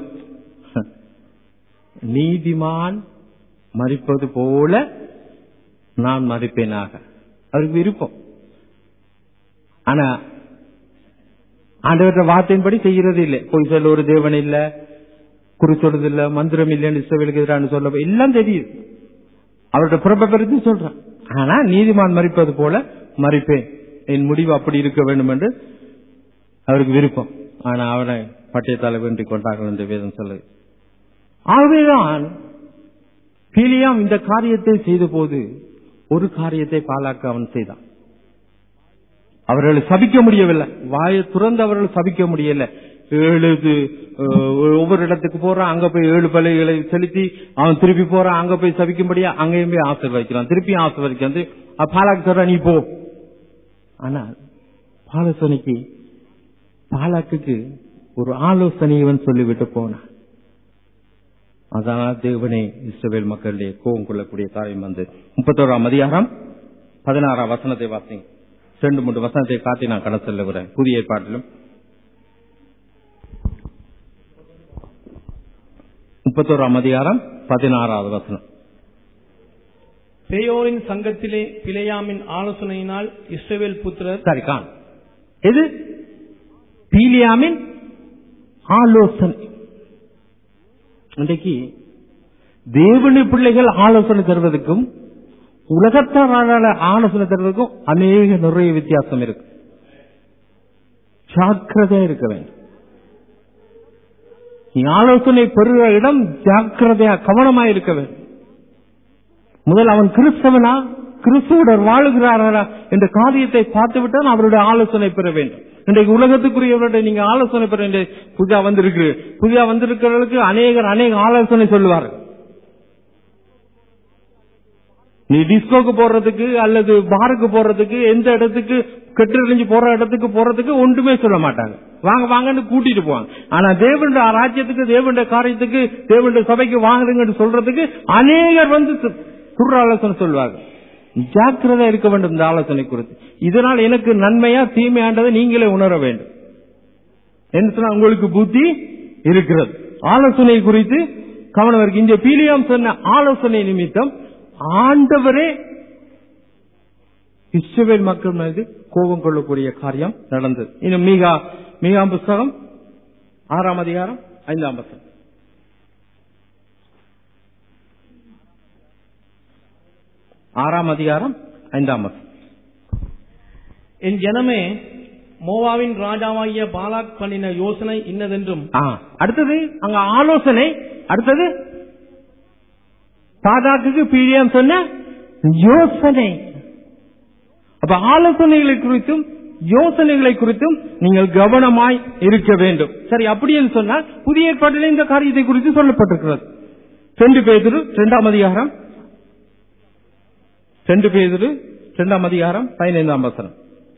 நீதிமான் மறிப்பது போல நான் மறிப்பேனாக அவருக்கு விருப்பம் ஆனா ஆண்டவற்ற வார்த்தையின்படி செய்யறது இல்லை பொய் சொல்ல ஒரு தேவன் இல்ல குறி சொல்றது இல்ல மந்திரம் இல்லைன்னு இஸ்ரவேலுக்கு எதிரான சொல்ல எல்லாம் தெரியுது அவரோட பிறப்பை பற்றி சொல்றான் ஆனா நீதிமான் மறிப்பது போல மறிப்பேன் என் முடிவு அப்படி இருக்க வேண்டும் என்று அவருக்கு விருப்பம் ஆனா அவனை பட்டயத்தால வேண்டிக் கொண்டார்கள் என்று வேதம் சொல்லுது ஆகவேதான் பீலியாம் இந்த காரியத்தை செய்த போது ஒரு காரியத்தை பாலாக்க அவன் செய்தான் அவர்களை சபிக்க முடியவில்லை வாயை துறந்து அவர்கள் சபிக்க முடியல ஏழு இது, அஹ், ஒவ்வொரு இடத்துக்கு போறான் அங்க போய் ஏழு பலைகளை செலுத்தி அவன் திருப்பி போறான் அங்க போய் சபிக்கும்படியா அங்கேயும் போய் ஆசீர்வதிக்கிறான் திருப்பி ஆசீர்வதிக்கிறான் அப்ப பாலாக்கு சொல்ற நீ போ ஆனா பாலசனைக்கு பாலாக்குக்கு ஒரு ஆலோசனை இவன் சொல்லிவிட்டு போனான் அதனால தேவனே இஸ்ரவேல் மக்களுடைய கோபம் கொள்ளக்கூடிய காரியம் வந்து முப்பத்தோராம் அதிகாரம் பதினாறாம் வசனத்தை வாசிங்க ரெண்டு மூன்று வசனத்தை காட்டி நான் கடை செல்லுகிறேன் புதிய ஏற்பாட்டிலும் முப்பத்தோராம் அதிகாரம் பதினாறாவது வசனம் பேயோரின் சங்கத்திலே பிழையாமின் ஆலோசனையினால் இஸ்ரவேல் புத்திரர் சரி கான் இது பீலியாமின் ஆலோசனை இன்றைக்கு தேவனுடைய பிள்ளைகள் ஆலோசனை தருவதற்கும் உலகத்தாரால ஆலோசனை தருவதற்கும் அநேக நிறைய வித்தியாசம் இருக்கு ஜாக்கிரதையா இருக்க வேண்டும் நீ ஆலோசனை பெறுகிற இடம் ஜாக்கிரதையா கவனமா இருக்க வேண்டும் முதல் அவன் கிறிஸ்தவனா கிறிஸ்துவுடன் வாழுகிறாரா என்ற காரியத்தை பார்த்துவிட்டால் அவருடைய ஆலோசனை பெற வேண்டும் இன்றைக்கு உலகத்துக்குரியவருடைய நீங்க ஆலோசனை பெற வேண்டிய புதியா வந்திருக்கு புதியா வந்திருக்கிறவர்களுக்கு அநேகர் அநேக ஆலோசனை சொல்லுவார்கள் நீ டிஸ்கோக்கு போறதுக்கு அல்லது பாருக்கு போறதுக்கு எந்த இடத்துக்கு கெட்டறிஞ்சு போற இடத்துக்கு போறதுக்கு ஒன்றுமே சொல்ல மாட்டாங்க வாங்க வாங்கன்னு கூட்டிட்டு போவாங்க ஆனா தேவனுடைய ராஜ்யத்துக்கு தேவனுடைய காரியத்துக்கு தேவனுடைய சபைக்கு வாங்குறீங்கன்னு சொல்றதுக்கு அநேகர் வந்து து- துர் ஆலோசனை சொல்வார்கள் ஜாக்கிரதை இருக்க வேண்டும் இந்த ஆலோசனை குறித்து இதனால் எனக்கு நன்மையா தீமையாண்டதை நீங்களே உணர வேண்டும் என்ன சொன்னா உங்களுக்கு புத்தி இருக்கிறது ஆலோசனை குறித்து கவனம் இருக்கு இந்த பீலியாம் சொன்ன ஆலோசனை நிமித்தம் ஆண்டவரே இஸ்ரவேல் மக்கள் மீது கோபம் கொள்ளக்கூடிய காரியம் நடந்தது இன்னும் மீகா மீகா புஸ்தகம் ஆறாம் அதிகாரம் ஐந்தாம் வசனம் ஆறாம் அதிகாரம் ஐந்தாம் வசனம் என் ஜனமே மோவாவின் ராஜாவாகிய பாலாக் பண்ணின யோசனை இன்னதென்றும் ஆ, அடுத்தது அங்க ஆலோசனை அடுத்தது பாதாக்கு பீடியம் சொன்ன யோசனை அப்ப ஆலோசனைகளை குறித்தும் யோசனைகளை குறித்தும் நீங்கள் கவனமாய் இருக்க வேண்டும் சரி அப்படி என்று சொன்னால் புதிய ஏற்பாட்டிலே இந்த காரியத்தை குறித்து சொல்லப்பட்டிருக்கிறது சென்று பேதுரு இரண்டாம் அதிகாரம் சென்று பேதுரு இரண்டாம் அதிகாரம் பதினைந்தாம் வசனம்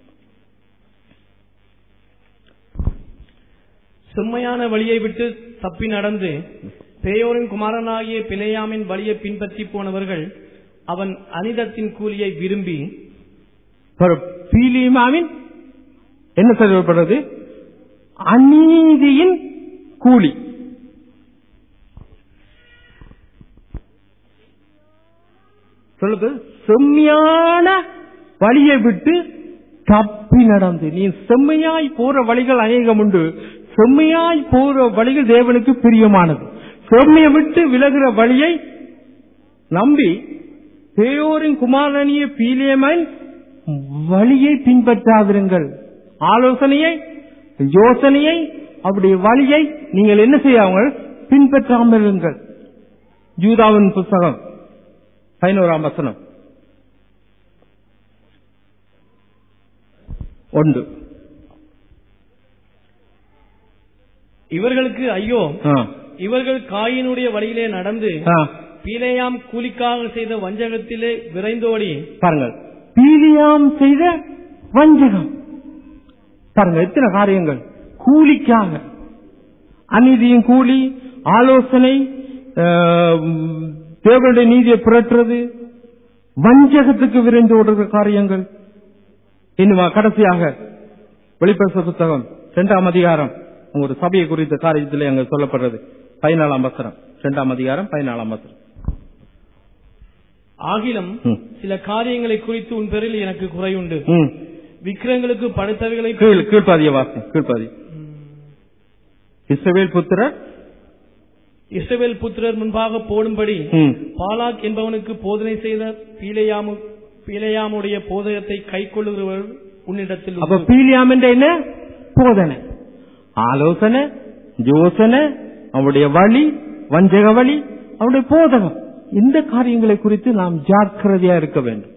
செம்மையான வழியை விட்டு தப்பி நடந்து பேயோரின் குமாரனாகிய பிணையாமின் வழியை பின்பற்றி போனவர்கள் அவன் அனிதத்தின் கூலியை விரும்பி பீலிமாவின் என்ன சொல்லப்படுறது அநீதியின் கூலி சொல்லுது செம்மையான வழியை விட்டு தப்பி நடந்து நீ செம்மையாய் போற வழிகள் அநேகம் உண்டு செம்மையாய் போற வழிகள் தேவனுக்கு பிரியமானது செம்மையை விட்டு விலகுற வழியை நம்பி பேயோரின் குமாரனிய பீலியமன் வழியை பின்பற்றாதிருங்கள் ஆலோசனையை யோசனையை அவருடைய வழியை நீங்கள் என்ன செய்யாமல் பின்பற்றாமல் இருங்கள் யூதாவின் புஸ்தகம் பதினோராம் வசனம் ஒன்று இவர்களுக்கு ஐயோ ஆ, இவர்கள் காயினுடைய வழியிலே நடந்து ஆ, பீலேயாம் கூலிக்காக செய்த வஞ்சகத்திலே விரைந்தோடி பாருங்கள் பீலியாம் செய்த வஞ்சகம் பாருங்க எத்தனை காரியங்கள் கூலிக்காக அநீதியின் கூலி ஆலோசனை ஆஹ், தேவனுடைய நீதியை புரட்டுறது வஞ்சகத்துக்கு விரைந்து ஓடுற காரியங்கள் இன்னுமா கடைசியாக வெளிப்பரச புத்தகம் இரண்டாம் அதிகாரம் ஒரு சபையை குறித்த காரியத்தில் அங்க சொல்லப்படுறது பதினாலாம் வசனம் இரண்டாம் அதிகாரம் பதினாலாம் வசனம் ஆகிலும் ம். சில காரியங்களை குறித்து உன் பேரில் எனக்கு குறையுண்டு ம். விக்கிரங்களுக்கு படுத்தவைகளை கீழ் கீழ்பாதிய வாசி கீழ்பாதி இஸ்ரவேல் புத்திரர் இஸ்ரவேல் புத்திரர் முன்பாக போடும்படி ம். பாலாக் என்பவனுக்கு போதனை செய்த பீலையாமு பீலையாமுடைய போதகத்தை கை கொள்ளுகிறவர் உன்னிடத்தில் அப்ப உண்டு. பீலியாம் என்ற என்ன போதனை ஆலோசனை யோசனை அவருடைய வழி வஞ்சக வழி அவருடைய போதகம் இந்த காரியங்களை குறித்து நாம் ஜாக்கிரதையா இருக்க வேண்டும்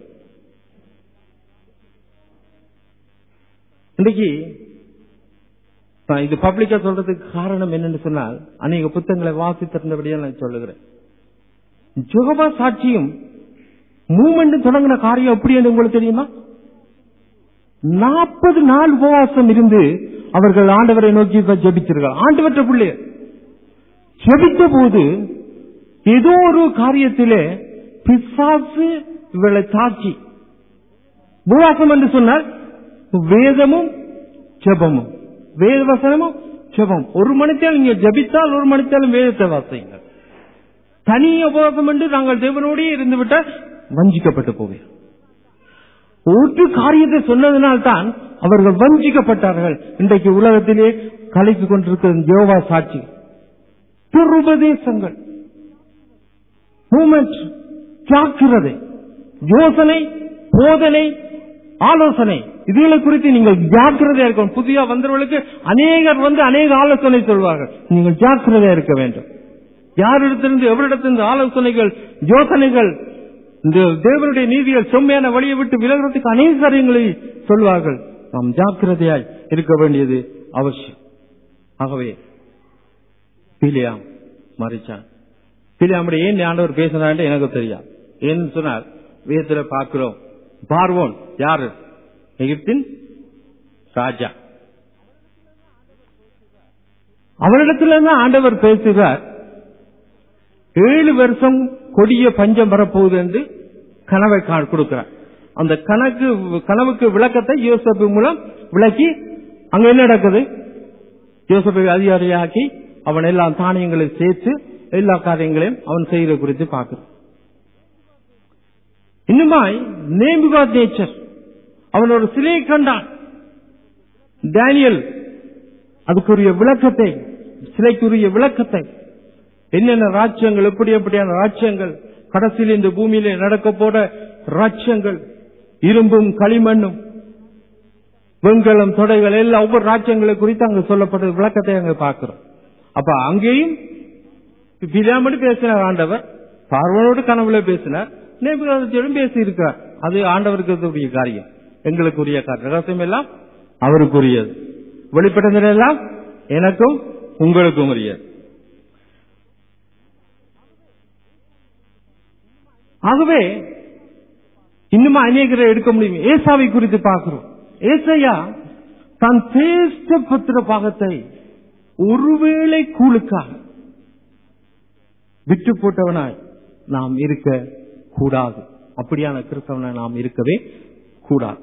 இன்னைக்கு நான் இது பப்ளிக்கா சொல்றதுக்கு காரணம் என்னன்னு சொன்னால் அநேக புத்தகங்களை வாசித்திருந்தபடியா நான் சொல்லுகிறேன் ஜெகவா சாட்சியும் மூமெண்ட் தொடங்கின காரியம் எப்படி என்று உங்களுக்கு தெரியுமா நாற்பது நாள் உபவாசம் இருந்து அவர்கள் ஆண்டவரை நோக்கி இப்ப ஜெபித்திருக்கிறார் ஆண்டவற்ற பிள்ளை ஜெபித்த போது ஏதோ ஒரு காரியத்திலே பிசாசு இவளை தாக்கி உபவாசம் என்று சொன்னால் வேதமும் ஜெபமும் வேத வசனமும் ஜெபம் ஒரு மணித்தால் நீங்க ஜெபித்தால் ஒரு மணித்தாலும் வேதத்தை வாசிங்க தனி உபவாசம் என்று நாங்கள் தேவனோடே இருந்து விட்டால் வஞ்சிக்கப்பட்டு போவீர் ஒரு காரியத்தை சொன்னதினால்தான் அவர்கள் வஞ்சிக்கப்பட்டார்கள் இன்றைக்கு உலகத்திலே கலைக்கு கொண்டிருக்கிற ஜோவா சாட்சி திருபதேசங்கள் மூமெண்ட் ஜாக்கிரதை யோசனை போதனை ஆலோசனை இதுகளை குறித்து நீங்கள் ஜாக்கிரதையா இருக்கணும் புதிய வந்தவர்களுக்கு அநேகர் வந்து அநேக ஆலோசனை சொல்வார்கள் நீங்கள் ஜாக்கிரதையா இருக்க வேண்டும் யாரிடத்திலிருந்து எவரிடத்திலிருந்து ஆலோசனைகள் யோசனைகள் இந்த தேவனுடைய நீதிகள் செம்மையான வழியை விட்டு விலகிறதுக்கு அநேக காரியங்களை சொல்வார்கள் நாம் ஜாக்கிரதையாய் இருக்க வேண்டியது அவசியம் ஆகவே பிலியாம் மறிச்சான் பிலியாமுடைய ஏன் ஆண்டவர் பேசினான்னு எனக்கு தெரியாது ஏன்னு சொன்னால் வேதத்துல பார்க்கிறோம் பார்வோன் யாரு எகிப்தின் ராஜா அவரிடத்துல தான் ஆண்டவர் பேசுகிறார் ஏழு வருஷம் கொடிய பஞ்சம் வரப்போகுது என்று கனவை கா- கொடுக்கிறார் அந்த கணக்கு கனவுக்கு விளக்கத்தை யோசப்பு மூலம் விளக்கி அங்க என்ன நடக்குது யோசப்பை அதிகாரியாக்கி அவன் எல்லாம் தானியங்களை சேர்த்து எல்லா காரியங்களையும் அவன் செய்கிற குறித்து பார்க்கிறான் இன்னுமாய் நேமிகாத் நேச்சர் அவன் ஒரு சிலையை கண்டான் டேனியல் அதுக்குரிய விளக்கத்தை சிலைக்குரிய விளக்கத்தை என்னென்ன ராஜ்யங்கள் எப்படி எப்படியான ராஜ்யங்கள் கடைசியில் இந்த பூமியிலே நடக்க போற ராஜ்யங்கள் இரும்பும் களிமண்ணும் வெண்கலம் தொடைகள் எல்லாம் ஒவ்வொரு ராஜ்யங்களை குறித்து அங்க சொல்லப்பட்ட விளக்கத்தை அங்க பார்க்கிறோம் அப்ப அங்கேயும் பிரியாமடி பேசினார் ஆண்டவர் பார்வனோடு கனவுல பேசினார் நேபுகாதத்திலும் பேசி இருக்கிறார் அது ஆண்டவருக்கு உரிய காரியம் எங்களுக்கு உரிய காரியம் ரகசியம் எல்லாம் அவருக்குரியது வெளிப்பட்டதெல்லாம் எனக்கும் உங்களுக்கும் உரியது ஆகவே இன்னும் அநேகரை எடுக்க முடியும் ஏசாவை குறித்து பார்க்கிறோம் ஏசையா தன் சேஷ்ட பத்திர பாகத்தை ஒருவேளை கூழுக்காக விட்டு போட்டவனாய் நாம் இருக்க கூடாது அப்படியான கிறிஸ்தவனாய் நாம் இருக்கவே கூடாது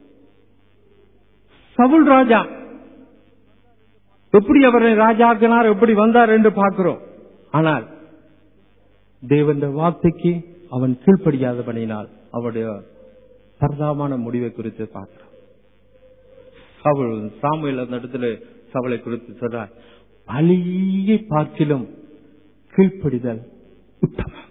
சவுல் ராஜா எப்படி அவரை ராஜாக்கினார் எப்படி வந்தார் என்று பார்க்கிறோம் ஆனால் தேவன் வார்த்தைக்கு அவன் கீழ்ப்படியாதபடினால் அவருடைய பரதாமான முடிவை குறித்து பார்க்கிறோம் சவுல் சாமுவேல் அந்த இடத்துல சவலை குறித்து சொல்றார் பலியை பார்க்கிலும் கீழ்ப்படிதல் உத்தமம்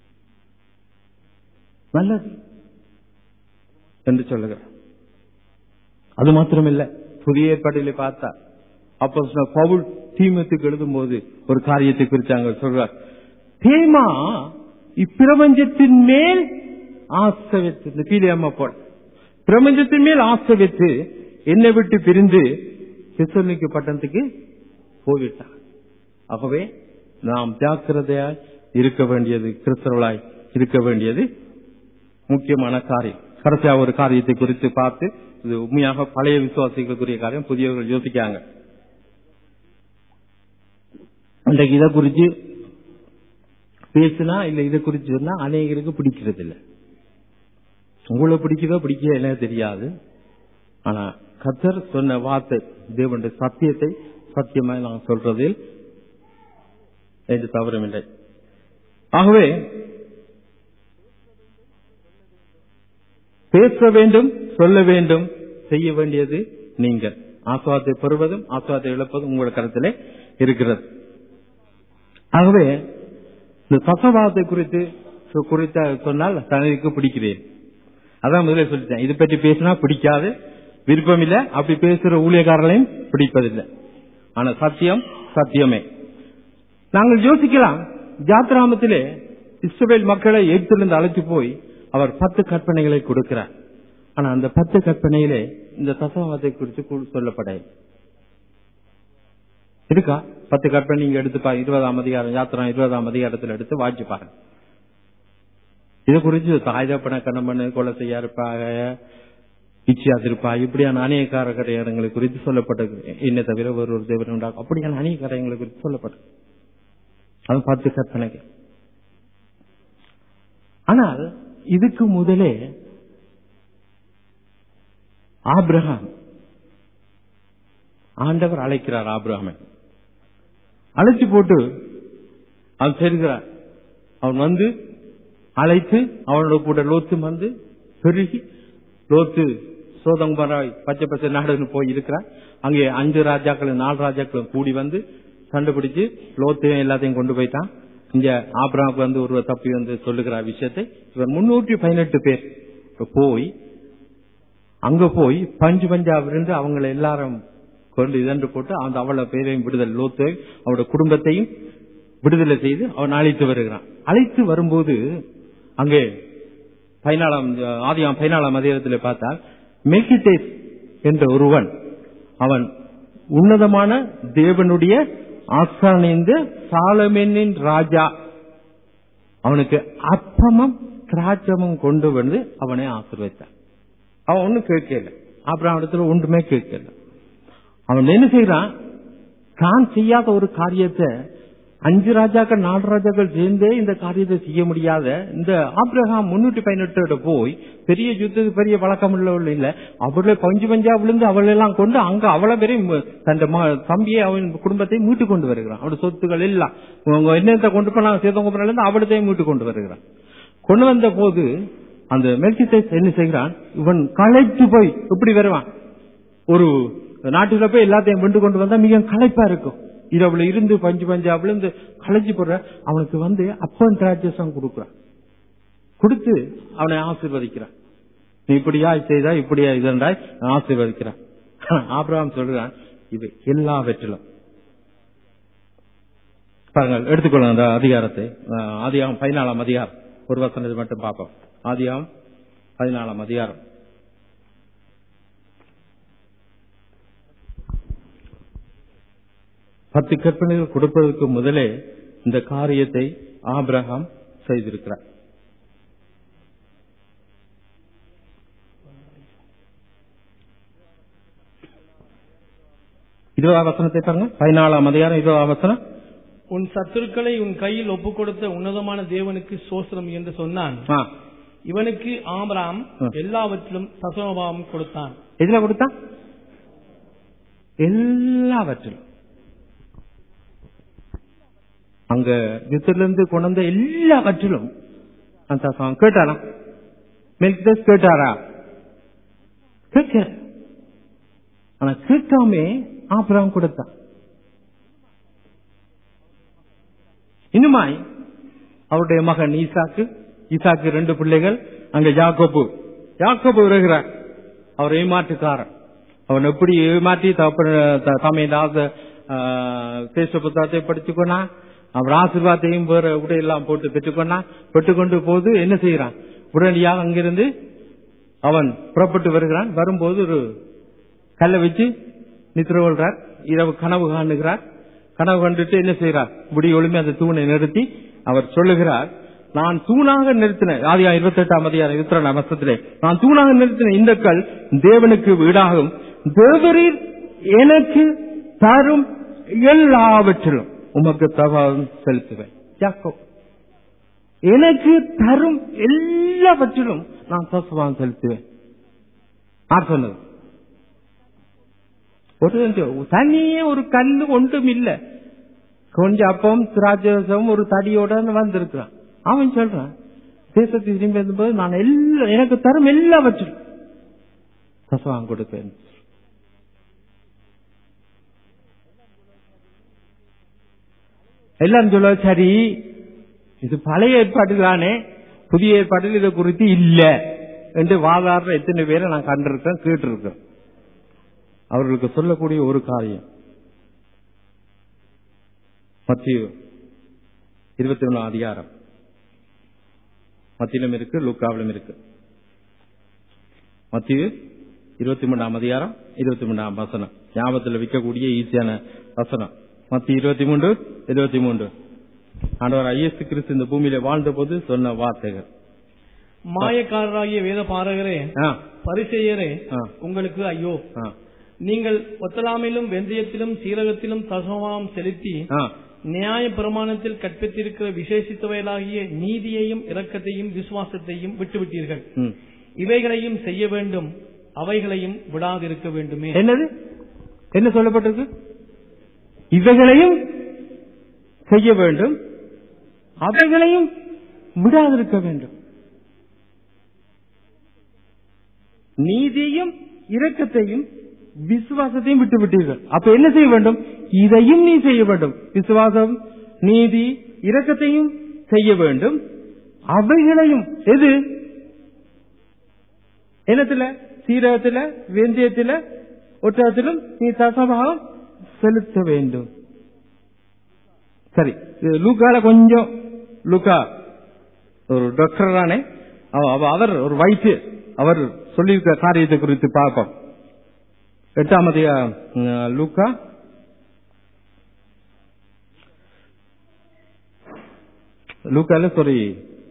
நல்லது என்று சொல்லுகிறார் அது மாத்திரமில்ல புதிய ஏற்பாட்டிலே பார்த்தா அப்போ பவுல் தீமத்துக்கு எழுதும் போது ஒரு காரியத்தை குறித்து அங்க சொல்றார் தேமா இப்பிரபஞ்சத்தின் மேல் ஆசை வைத்து இந்த கீழே அம்மா போல பிரபஞ்சத்தின் மேல் ஆசை வைத்து என்னை விட்டு பிரிந்து தெசலோனிக்கு பட்டணத்துக்கு போய்விட்டார் ஆகவே நாம் ஜாக்கிரதையாய் இருக்க வேண்டியது கிறிஸ்தவர்களாய் இருக்க வேண்டியது முக்கியமான காரியம் கடைசியா ஒரு காரியத்தை குறித்து பார்த்து இது உண்மையாக பழைய விசுவாசிகளுக்குரிய காரியம் புதியவர்கள் யோசிக்காங்க இன்றைக்கு இதை குறித்து பேசினா இல்ல இதை குறித்து சொன்னா அநேகருக்கு பிடிக்கிறது இல்ல உங்களை பிடிக்குதோ பிடிக்கல எனக்கு தெரியாது ஆனா கத்தர் சொன்ன வார்த்தை தேவனுடைய சத்தியத்தை சத்தியமாய் நான் சொல்றதில் எந்த தவறும் இல்லை ஆகவே பேச வேண்டும் சொல்ல வேண்டும் செய்ய வேண்டியது நீங்கள் ஆசுவாதத்தை பெறுவதும் ஆசுவாதத்தை இழப்பதும் உங்கள் கருத்திலே இருக்கிறது ஆகவே இந்த சசவாதத்தை குறித்து குறித்த சொன்னால் தனக்கு பிடிக்கிறேன் அதான் முதல்ல சொல்லிட்டேன் இதை பற்றி பேசினா பிடிக்காது விருப்பம் இல்ல அப்படி பேசுற ஊழியக்காரர்களையும் பிடிப்பதில்லை ஆனா சத்தியம் சத்தியமே நாங்கள் யோசிக்கலாம் ஜாத்ராமத்திலே இஸ்ரவேல் மக்களை எகிப்திலிருந்து அழைத்து போய் அவர் பத்து கற்பனைகளை கொடுக்கிறார் ஆனா அந்த பத்து கற்பனையிலே இந்த தசவாதத்தை குறித்து சொல்லப்பட இருக்கா பத்து கற்பனை நீங்க எடுத்து பாருங்க இருபதாம் அதிகாரம் யாத்திரம் இருபதாம் அதிகாரத்தில் எடுத்து வாட்சி பாருங்க இது குறித்து தாய்தப்பன கணவன் கொலை செய்ய இருப்பாக இச்சியா திருப்பா இப்படியான அநேக காரகடையங்களை குறித்து சொல்லப்பட்டது என்ன தவிர ஒரு ஒரு தேவன் உண்டாகும் அப்படியான அநேக காரியங்களை குறித்து சொல்லப்பட்டது அது பத்து கற்பனைகள் ஆனால் இதுக்கு முதலே ஆப்ரஹாம் ஆண்டவர் அழைக்கிறார் ஆப்ரஹாமை அழைச்சு போட்டு அவன் செல்கிறார் அவன் வந்து அழைத்து அவனோட கூட லோத்து வந்து பெருகி லோத்து சோதங்கராய் பச்சை பச்சை நாடுன்னு போய் இருக்கிறார் அங்கே அஞ்சு ராஜாக்களும் நாலு ராஜாக்களும் கூடி வந்து கண்டுபிடிச்சு லோத்தையும் எல்லாத்தையும் கொண்டு போயிட்டான் இங்க ஆப்ராமுக்கு வந்து ஒரு தப்பி வந்து சொல்லுகிற விஷயத்தை இவர் முன்னூற்றி பதினெட்டு பேர் போய் அங்க போய் பஞ்சு பஞ்சா விருந்து அவங்களை எல்லாரும் கொண்டு இதன்று போட்டு அந்த அவள பேரையும் விடுதலை லோத்தை அவருடைய குடும்பத்தையும் விடுதலை செய்து அவன் அழைத்து வருகிறான் அழைத்து வரும்போது அங்கே பதினாலாம் ஆதியாம் பதினாலாம் அதிகாரத்தில் பார்த்தால் மெல்கிதேஸ் என்ற ஒருவன் அவன் உன்னதமான தேவனுடைய ஆசானிந்த சாலமேனின் ராஜா அவனுக்கு அப்பமும் திராட்சமும் கொண்டு வந்து அவனை ஆசிர்வதித்தான் அவன் ஒன்னும் கேட்கல அப்புறம் இடத்துல ஒன்றுமே கேட்கல அவன் என்ன செய்யறான் தான் செய்யாத ஒரு காரியத்தை அஞ்சு ராஜாக்கள் நாலு ராஜாக்கள் சேர்ந்தே இந்த காரியத்தை செய்ய முடியாத இந்த ஆப்ரஹாம் முன்னூற்றி பதினெட்டு போய் பெரிய யுத்தத்துக்கு பெரிய பழக்கம் உள்ள இல்ல அவளை பஞ்சு பஞ்சா விழுந்து அவளை எல்லாம் கொண்டு அங்க அவளை பெரிய தன் தம்பியை அவன் குடும்பத்தை மீட்டு கொண்டு வருகிறான் அவருடைய சொத்துக்கள் எல்லாம் என்னத்தை கொண்டு போனாங்க சேதம் இருந்து அவளத்தையும் மீட்டு கொண்டு வருகிறான் கொண்டு வந்த போது அந்த மெல்கிசேஸ் என்ன செய்கிறான் இவன் களைத்து போய் எப்படி வருவான் ஒரு நாட்டுல போய் எல்லாத்தையும் வெண்டு கொண்டு வந்தா மிக களைப்பா இருக்கும் இரவுல இருந்து பஞ்சு பஞ்சா விழுந்து களைச்சு போடுற அவனுக்கு வந்து அப்பன் திராட்சசம் கொடுக்குறான் கொடுத்து அவனை ஆசீர்வதிக்கிறான் நீ இப்படியா செய்தா இப்படியா இதண்டாய் ஆசீர்வதிக்கிறான் ஆபிரகாம் சொல்றான் இது எல்லாவற்றிலும் பாருங்கள் எடுத்துக்கொள்ளுங்க அந்த அதிகாரத்தை ஆதியாகம் பதினாலாம் அதிகாரம் ஒரு வசனத்தை மட்டும் பார்ப்போம் ஆதியாகம் பதினாலாம் அதிகாரம் பத்து கற்பனைகள் கொடுப்பதற்கு முதலே இந்த காரியத்தை ஆபிரகாம் செய்திருக்கிறார் இருபதாம் வசனத்தை பாருங்க பதினாலாம் அதிகாரம் இருபதாம் வசனம் உன் சத்துருக்களை உன் கையில் ஒப்புக் கொடுத்த உன்னதமான தேவனுக்கு சோஸ்திரம் என்று சொன்னான் ஆ, இவனுக்கு ஆபிராம் ம். எல்லாவற்றிலும் தசமபாவம் கொடுத்தான் எதுல கொடுத்தான் எல்லாவற்றிலும் அங்க யுத்தத்திலிருந்து கொண்டு வந்த எல்லாவற்றிலும் அந்த சா- கேட்டாரா மெல்கிதேஸ் கேட்டாரா கேட்க ஆனா கேட்காமே ஆபிரகாம் கொடுத்தான் இன்னுமாய் அவருடைய மகன் ஈசாக்கு ஈசாக்கு ரெண்டு பிள்ளைகள் அங்க யாக்கோபு யாக்கோபு வருகிறார் அவர் ஏமாற்றுக்காரன் அவன் எப்படி ஏமாற்றி தமையிலாத சேஷ புத்தகத்தை படிச்சுக்கொண்டா அவர் ஆசீர்வாதத்தையும் வேற உடையெல்லாம் போட்டு பெற்றுக்கொண்டா பெற்றுக்கொண்டு போது என்ன செய்யறான் உடனடியாக அங்கிருந்து அவன் புறப்பட்டு வருகிறான் வரும்போது ஒரு கல்லை வச்சு நித்திர கொள்றார் இரவு கனவு காணுகிறார் கனவு கண்டுட்டு என்ன செய்கிறார் முடி ஒளிமை அந்த தூணை நிறுத்தி அவர் சொல்லுகிறார் நான் தூணாக நிறுத்தின ஆதியா இருபத்தி எட்டாம் அதிகாரம் இருபத்தி ரெண்டாம் வருஷத்திலே நான் தூணாக நிறுத்தின இந்த கல் தேவனுக்கு வீடாகும் தேவரீர் எனக்கு தரும் எல்லாவற்றிலும் உமக்கு தவாவும் செலுத்துவேன் யாக்கோப் எனக்கு தரும் எல்லாவற்றிலும் நான் தசவான் செலுத்துவேன் யார் சொன்னது ஒரு தனியே ஒரு கல்லு ஒன்றும் இல்ல கொஞ்சம் அப்பம் திராட்சம் ஒரு தடியோட வந்திருக்கிறான் அவன் சொல்றான் தேசத்தை திரும்பி வந்தபோது நான் எல்லா எனக்கு தரும் எல்லாவற்றிலும் தசவான் கொடுப்பேன் எல்லாம் சொல்ல சரி இது பழைய ஏற்பாடு தானே புதிய ஏற்பாட்டில் இதை குறித்து இல்ல என்று வாதாடுற எத்தனை பேரை நான் கண்டிருக்கேன் கேட்டிருக்கேன் அவர்களுக்கு சொல்லக்கூடிய ஒரு காரியம் மத்திய இருபத்தி ஒண்ணாம் அதிகாரம் மத்தியிலும் இருக்கு லூக்காவிலும் இருக்கு மத்திய இருபத்தி மூணாம் அதிகாரம் இருபத்தி மூணாம் வசனம் ஞாபகத்தில் விற்கக்கூடிய ஈஸியான வசனம் மத்திய இருபத்தி மூன்று இருபத்தி மூன்று ஆண்டவர் ஐயசு கிறிஸ்து இந்த பூமியில வாழ்ந்த போது சொன்ன வார்த்தைகள் மாயக்காரராகிய வேத பாரகரே ஆ, பரிசெயரே ஆ, உங்களுக்கு ஐயோ ஆ, நீங்கள் ஒத்தலாமிலும் வெந்தயத்திலும் சீரகத்திலும் தசமபாவம் செலுத்தி ஆ. நியாய பிரமாணத்தில் கற்பித்திருக்கிற விசேஷித்தவைகளாகிய நீதியையும் இரக்கத்தையும் விசுவாசத்தையும் விட்டுவிட்டீர்கள் ம். இவைகளையும் செய்ய வேண்டும் அவைகளையும் விடாதிருக்க வேண்டுமே என்னது என்ன சொல்லப்பட்டிருக்கு இவைகளையும் செய்ய வேண்டும் அவைகளையும் விடாதிருக்க வேண்டும் நீதியையும் இரக்கத்தையும் விசுவாசத்தையும் விட்டு விட்டீர்கள் அப்ப என்ன செய்ய வேண்டும் இதையும் நீ செய்ய வேண்டும் விசுவாசம் நீதி இரக்கத்தையும் செய்ய வேண்டும் அவைகளையும் எது என்னத்துல சீரகத்துல வெந்தயத்துல ஒட்டகத்திலும் நீ தசபாகம் செலுத்த வேண்டும் சரி இது லூக்கால கொஞ்சம் லூக்கா ஒரு டாக்டர் தானே அவ- அவ- அவர் ஒரு வைத்திய அவர் சொல்லியிருக்க காரியத்தை குறித்து பார்ப்போம் எட்டாம் அதிகாரம் ம், லூக்கா லூக்கால சாரி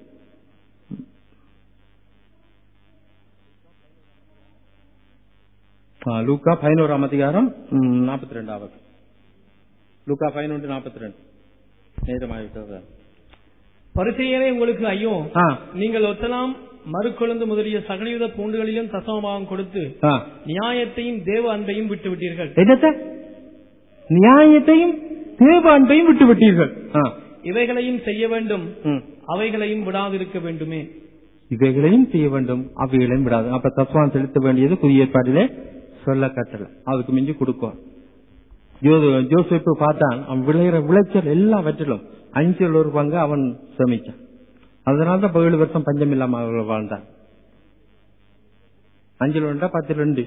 ஆ, லூக்கா பதினோராம் அதிகாரம் நாற்பத்தி ரெண்டாவது லூக்கா பதினொன்று நாற்பத்தி ரெண்டு நேரமாகிவிட்டது பரிசெயரே உங்களுக்கு ஐயோ ஆ நீங்கள் ஒத்தலாம் மறுக்கொழுந்து முதலிய சகலவித பூண்டுகளிலும் தசமபாவம் கொடுத்து ஆ நியாயத்தையும் தேவ அன்பையும் விட்டு விட்டீர்கள் என்னத்த நியாயத்தையும் தேவ அன்பையும் விட்டு விட்டீர்கள் ஆ, இவைகளையும் செய்ய வேண்டும் ம். அவைகளையும் விடாதிருக்க வேண்டுமே இவைகளையும் செய்ய வேண்டும் அவைகளையும் விடாது அப்ப தத்துவம் செலுத்த வேண்டியது புதிய ஏற்பாட்டிலே சொல்ல கட்டளை அதுக்கு மிஞ்சி கொடுக்கும் ஜோ- ஜோசப்பு பார்த்தான் அவன் விளையிற விளைச்சல் எல்லாவற்றிலும் அஞ்சில் ஒரு பங்கு அவன் சேமிச்சான் அதனால தான் ஏழு வருஷம் பஞ்சம் இல்லாம அவர்கள் வாழ்ந்தான் அஞ்சில் ஒன்றா பத்து ரெண்டு